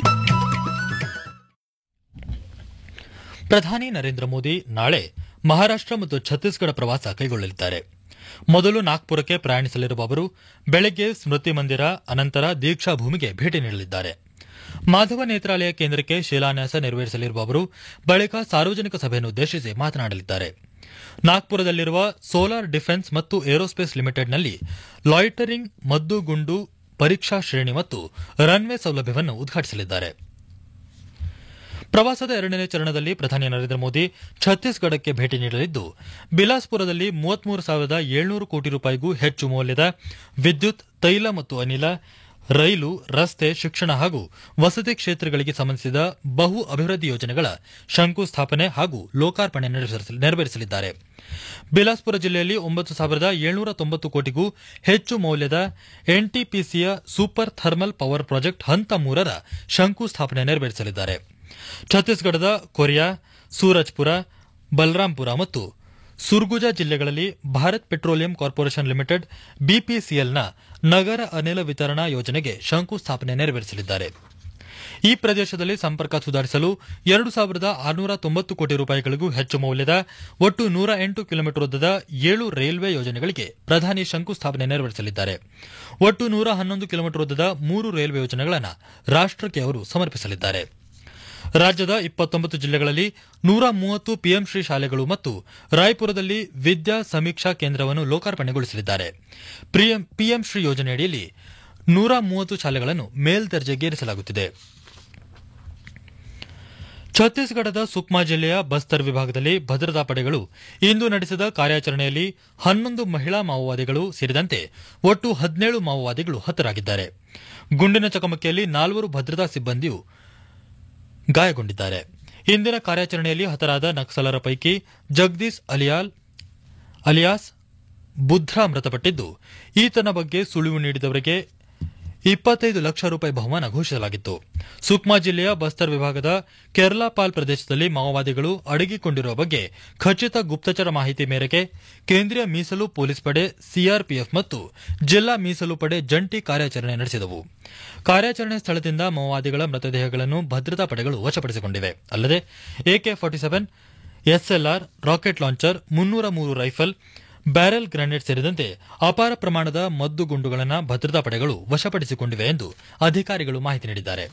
ಪ್ರಧಾನಿ ನರೇಂದ್ರ ಮೋದಿ ನಾಳೆ ಮಹಾರಾಷ್ಟ್ರ ಮತ್ತು ಛತ್ತೀಸ್ಗಢ ಪ್ರವಾಸ ಕೈಗೊಳ್ಳಲಿದ್ದಾರೆ ಮೊದಲು ನಾಗ್ಪುರಕ್ಕೆ ಪ್ರಯಾಣಿಸಲಿರುವ ಅವರು ಬೆಳಗ್ಗೆ ಸ್ಮೃತಿ ಮಂದಿರ ಅನಂತರ ದೀಕ್ಷಾ ಭೂಮಿಗೆ ಭೇಟಿ ನೀಡಲಿದ್ದಾರೆ ಮಾಧವ ನೇತ್ರಾಲಯ ಕೇಂದ್ರಕ್ಕೆ ಶಿಲಾನ್ಯಾಸ ನೆರವೇರಿಸಲಿರುವ ಅವರು ಬಳಿಕ ಸಾರ್ವಜನಿಕ ಸಭೆಯನ್ನು ಉದ್ದೇಶಿಸಿ ಮಾತನಾಡಲಿದ್ದಾರೆ ನಾಗ್ಪುರದಲ್ಲಿರುವ ಸೋಲಾರ್ ಡಿಫೆನ್ಸ್ ಮತ್ತು ಏರೋಸ್ಪೇಸ್ ಲಿಮಿಟೆಡ್ನಲ್ಲಿ ಲಾಯ್ಟರಿಂಗ್ ಮದ್ದುಗುಂಡು ಪರೀಕ್ಷಾ ಶ್ರೇಣಿ ಮತ್ತು ರನ್ವೇ ಸೌಲಭ್ಯವನ್ನು ಉದ್ಘಾಟಿಸಲಿದ್ದಾರೆ ಪ್ರವಾಸದ ಎರಡನೇ ಚರಣದಲ್ಲಿ ಪ್ರಧಾನಿ ನರೇಂದ್ರ ಮೋದಿ ಛತ್ತೀಸ್ಗಢಕ್ಕೆ ಭೇಟಿ ನೀಡಲಿದ್ದು ಬಿಲಾಸ್ಪುರದಲ್ಲಿ ಮೂವತ್ಮೂರು ಸಾವಿರದ ಏಳ್ನೂರು ಕೋಟಿ ರೂಪಾಯಿಗೂ ಹೆಚ್ಚು ಮೌಲ್ಯದ ವಿದ್ಯುತ್ ತೈಲ ಮತ್ತು ಅನಿಲ ರೈಲು ರಸ್ತೆ ಶಿಕ್ಷಣ ಹಾಗೂ ವಸತಿ ಕ್ಷೇತ್ರಗಳಿಗೆ ಸಂಬಂಧಿಸಿದ ಬಹು ಅಭಿವೃದ್ಧಿ ಯೋಜನೆಗಳ ಶಂಕುಸ್ಥಾಪನೆ ಹಾಗೂ ಲೋಕಾರ್ಪಣೆ ನೆರವೇರಿಸ- ನೆರವೇರಿಸಲಿದ್ದಾರೆ ಬಿಲಾಸ್ಪುರ ಜಿಲ್ಲೆಯಲ್ಲಿ ಒಂಬತ್ತು ಸಾವಿರದ ಏಳ್ನೂರ ತೊಂಬತ್ತು ಕೋಟಿಗೂ ಹೆಚ್ಚು ಮೌಲ್ಯದ ಎನ್ಟಿಪಿಸಿಯ ಸೂಪರ್ ಥರ್ಮಲ್ ಪವರ್ ಪ್ರಾಜೆಕ್ಟ್ ಹಂತ ಮೂರರ ಶಂಕುಸ್ಥಾಪನೆ ನೆರವೇರಿಸಲಿದ್ದಾರೆ ಛತ್ತೀಸ್ಗಢದ ಕೊರಿಯಾ ಸೂರಜ್ಪುರ ಬಲರಾಂಪುರ ಮತ್ತು ಸುರ್ಗುಜಾ ಜಿಲ್ಲೆಗಳಲ್ಲಿ ಭಾರತ್ ಪೆಟ್ರೋಲಿಯಂ ಕಾರ್ಪೊರೇಷನ್ ಲಿಮಿಟೆಡ್ ಬಿಪಿಸಿಎಲ್ನ ನಗರ ಅನಿಲ ವಿತರಣಾ ಯೋಜನೆಗೆ ಶಂಕುಸ್ಥಾಪನೆ ನೆರವೇರಿಸಲಿದ್ದಾರೆ ಈ ಪ್ರದೇಶದಲ್ಲಿ ಸಂಪರ್ಕ ಸುಧಾರಿಸಲು ಎರಡು ಸಾವಿರದ ಆರುನೂರ ತೊಂಬತ್ತು ಕೋಟಿ ರೂಪಾಯಿಗಳಿಗೂ ಹೆಚ್ಚು ಮೌಲ್ಯದ ಒಟ್ಟು ನೂರ ಎಂಟು ಕಿಲೋಮೀಟರ್ ಉದ್ದದ ಏಳು ರೈಲ್ವೆ ಯೋಜನೆಗಳಿಗೆ ಪ್ರಧಾನಿ ಶಂಕುಸ್ಥಾಪನೆ ನೆರವೇರಿಸಲಿದ್ದಾರೆ ಒಟ್ಟು ನೂರ ಹನ್ನೊಂದು ಕಿಲೋಮೀಟರ್ ಉದ್ದದ ಮೂರು ರೈಲ್ವೆ ಯೋಜನೆಗಳನ್ನು ರಾಷ್ಟಕ್ಕೆ ಅವರು ಸಮರ್ಪಿಸಲಿದ್ದಾರೆ ರಾಜ್ಯದ ಇಪ್ಪತ್ತೊಂಬತ್ತು ಜಿಲ್ಲೆಗಳಲ್ಲಿ ನೂರ ಮೂವತ್ತು ಪಿಎಂಶ್ರೀ ಶಾಲೆಗಳು ಮತ್ತು ರಾಯಪುರದಲ್ಲಿ ವಿದ್ಯಾ ಸಮೀಕ್ಷಾ ಕೇಂದ್ರವನ್ನು ಲೋಕಾರ್ಪಣೆಗೊಳಿಸಲಿದ್ದಾರೆ ಪ್ರಿಯಂ- ಪಿಎಂಶ್ರೀ ಯೋಜನೆಯಡಿಯಲ್ಲಿ ನೂರ ಮೂವತ್ತು ಶಾಲೆಗಳನ್ನು ಮೇಲ್ದರ್ಜೆಗೇರಿಸಲಾಗುತ್ತಿದೆ ಛತ್ತೀಸ್ಗಢದ ಸುಕ್ಮಾ ಜಿಲ್ಲೆಯ ಬಸ್ತರ್ ವಿಭಾಗದಲ್ಲಿ ಭದ್ರತಾ ಪಡೆಗಳು ಇಂದು ನಡೆಸಿದ ಕಾರ್ಯಾಚರಣೆಯಲ್ಲಿ ಹನ್ನೊಂದು ಮಹಿಳಾ ಮಾವೋವಾದಿಗಳು ಸೇರಿದಂತೆ ಒಟ್ಟು ಹದಿನೇಳು ಮಾವೋವಾದಿಗಳು ಹತರಾಗಿದ್ದಾರೆ ಗುಂಡಿನ ಚಕಮಕಿಯಲ್ಲಿ ನಾಲ್ವರು ಭದ್ರತಾ ಸಿಬ್ಬಂದಿಯು ಗಾಯಗೊಂಡಿದ್ದಾರೆ ಇಂದಿನ ಕಾರ್ಯಾಚರಣೆಯಲ್ಲಿ ಹತರಾದ ನಕ್ಸಲರ ಪೈಕಿ ಜಗದೀಶ್ ಅಲಿಯಾಲ್ ಅಲಿಯಾಸ್ ಬುಧ್ರಾ ಮೃತಪಟ್ಟಿದ್ದು ಈತನ ಬಗ್ಗೆ ಸುಳಿವು ನೀಡಿದವರಿಗೆ ಇಪ್ಪತ್ತೈದು ಲಕ್ಷ ರೂಪಾಯಿ ಬಹುಮಾನ ಘೋಷಿಸಲಾಗಿತ್ತು ಸುಕ್ಮಾ ಜಿಲ್ಲೆಯ ಬಸ್ತರ್ ವಿಭಾಗದ ಕೆರ್ಲಾಪಾಲ್ ಪ್ರದೇಶದಲ್ಲಿ ಮಾವೋವಾದಿಗಳು ಅಡಗಿಕೊಂಡಿರುವ ಬಗ್ಗೆ ಖಚಿತ ಗುಪ್ತಚರ ಮಾಹಿತಿ ಮೇರೆಗೆ ಕೇಂದ್ರೀಯ ಮೀಸಲು ಪೊಲೀಸ್ ಪಡೆ ಸಿಆರ್ಪಿಎಫ್ ಮತ್ತು ಜಿಲ್ಲಾ ಮೀಸಲು ಪಡೆ ಜಂಟಿ ಕಾರ್ಯಾಚರಣೆ ನಡೆಸಿದವು ಕಾರ್ಯಾಚರಣೆ ಸ್ಥಳದಿಂದ ಮಾವೋವಾದಿಗಳ ಮೃತದೇಹಗಳನ್ನು ಭದ್ರತಾ ಪಡೆಗಳು ವಶಪಡಿಸಿಕೊಂಡಿವೆ ಅಲ್ಲದೆ AK forty seven SLR rocket launcher ಮುನ್ನೂರ ಮೂರು ರೈಫಲ್ ಬ್ಯಾರೆಲ್ ಗ್ರೆನೇಡ್ ಸೇರಿದಂತೆ ಅಪಾರ ಪ್ರಮಾಣದ ಮದ್ದು ಗುಂಡುಗಳನ್ನು ಭದ್ರತಾ ಪಡೆಗಳು ವಶಪಡಿಸಿಕೊಂಡಿವೆ ಎಂದು ಅಧಿಕಾರಿಗಳು ಮಾಹಿತಿ ನೀಡಿದ್ದಾರೆ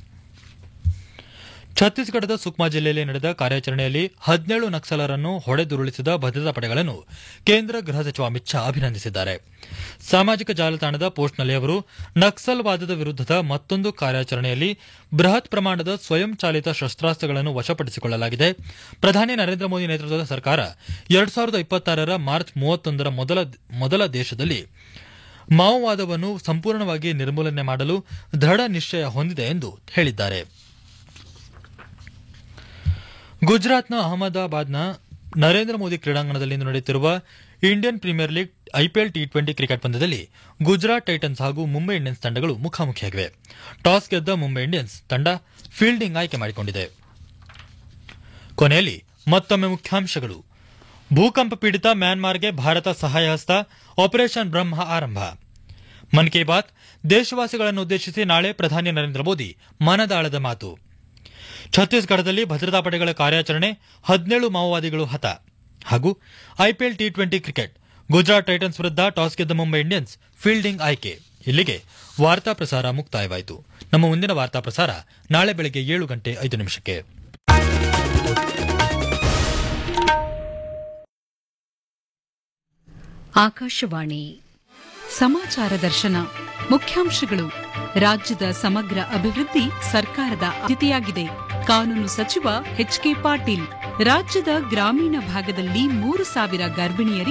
ಛತ್ತೀಸ್ಗಢದ ಸುಕ್ಮಾ ಜಿಲ್ಲೆಯಲ್ಲಿ ನಡೆದ ಕಾರ್ಯಾಚರಣೆಯಲ್ಲಿ ಹದಿನೇಳು ನಕ್ಸಲರನ್ನು ಹೊಡೆದುರುಳಿಸಿದ ಭದ್ರತಾ ಪಡೆಗಳನ್ನು ಕೇಂದ್ರ ಗೃಹ ಸಚಿವ ಅಮಿತ್ ಶಾ ಅಭಿನಂದಿಸಿದ್ದಾರೆ ಸಾಮಾಜಿಕ ಜಾಲತಾಣದ ಪೋಸ್ಟ್ನಲ್ಲಿ ಅವರು ನಕ್ಸಲ್ವಾದದ ವಿರುದ್ಧದ ಮತ್ತೊಂದು ಕಾರ್ಯಾಚರಣೆಯಲ್ಲಿ ಬೃಹತ್ ಪ್ರಮಾಣದ ಸ್ವಯಂಚಾಲಿತ ಶಸ್ತ್ರಾಸ್ತ್ರಗಳನ್ನು ವಶಪಡಿಸಿಕೊಳ್ಳಲಾಗಿದೆ ಪ್ರಧಾನಿ ನರೇಂದ್ರ ಮೋದಿ ನೇತೃತ್ವದ ಸರ್ಕಾರ ಎರಡ್ ಸಾವಿರದ ಇಪ್ಪತ್ತಾರರ ಮಾರ್ಚ್ ಮೂವತ್ತೊಂದರ ಮೊದಲ ಮೊದಲ ದೇಶದಲ್ಲಿ ಮಾವೋವಾದವನ್ನು ಸಂಪೂರ್ಣವಾಗಿ ನಿರ್ಮೂಲನೆ ಮಾಡಲು ದೃಢ ನಿಶ್ಚಯ ಹೊಂದಿದೆ ಎಂದು ಹೇಳಿದ್ದಾರೆ ಗುಜರಾತ್ನ ಅಹಮದಾಬಾದ್ನ ನರೇಂದ್ರ ಮೋದಿ ಕ್ರೀಡಾಂಗಣದಲ್ಲಿಂದು ನಡೆಯುತ್ತಿರುವ Indian Premier League IPL T twenty cricket ಪಂದ್ಯದಲ್ಲಿ ಗುಜರಾತ್ ಟೈಟನ್ಸ್ ಹಾಗೂ ಮುಂಬೈ ಇಂಡಿಯನ್ಸ್ ತಂಡಗಳು ಮುಖಾಮುಖಿಯಾಗಿವೆ ಟಾಸ್ ಗೆದ್ದ ಮುಂಬೈ ಇಂಡಿಯನ್ಸ್ ತಂಡ ಫೀಲ್ಡಿಂಗ್ ಆಯ್ಕೆ ಮಾಡಿಕೊಂಡಿದೆ ಕೊನೆಯಲ್ಲಿ ಮತ್ತೊಮ್ಮೆ ಮುಖ್ಯಾಂಶಗಳು ಭೂಕಂಪ ಪೀಡಿತ ಮ್ಯಾನ್ಮಾರ್ಗೆ ಭಾರತ ಸಹಾಯ ಹಸ್ತ ಆಪರೇಷನ್ ಬ್ರಹ್ಮ ಆರಂಭ ಮನ್ ಕಿ ಬಾತ್ ದೇಶವಾಸಿಗಳನ್ನು ಉದ್ದೇಶಿಸಿ ನಾಳೆ ಪ್ರಧಾನಿ ನರೇಂದ್ರ ಮೋದಿ ಮನದಾಳದ ಮಾತು ಛತ್ತೀಸ್ಗಢದಲ್ಲಿ ಭದ್ರತಾ ಪಡೆಗಳ ಕಾರ್ಯಾಚರಣೆ ಹದಿನೇಳು ಮಾವೋವಾದಿಗಳು ಹತ ಹಾಗೂ IPL T twenty cricket Gujarat Titans ವಿರುದ್ಧ ಟಾಸ್ ಗೆದ್ದ ಮುಂಬೈ ಇಂಡಿಯನ್ಸ್ ಫೀಲ್ಡಿಂಗ್ ಆಯ್ಕೆ ಇಲ್ಲಿಗೆ ವಾರ್ತಾ ಪ್ರಸಾರ ಮುಕ್ತಾಯವಾಯಿತು ನಮ್ಮ ಮುಂದಿನ ವಾರ್ತಾ ಪ್ರಸಾರ ನಾಳೆ ಬೆಳಗ್ಗೆ ಏಳು ಗಂಟೆ ಐದು ನಿಮಿಷಕ್ಕೆ ಆಕಾಶವಾಣಿ ಸಮಾಚಾರ ದರ್ಶನ ಮುಖ್ಯಾಂಶಗಳು ರಾಜ್ಯದ ಸಮಗ್ರ ಅಭಿವೃದ್ಧಿ ಸರ್ಕಾರದ ಆದ್ಯತೆಯಾಗಿದೆ ಕಾನೂನು ಸಚಿವ ಎಚ್ಕೆ ಪಾಟೀಲ್ ರಾಜ್ಯದ ಗ್ರಾಮೀಣ ಭಾಗದಲ್ಲಿ ಮೂರು ಸಾವಿರ ಗರ್ಭಿಣಿಯರಿಗೆ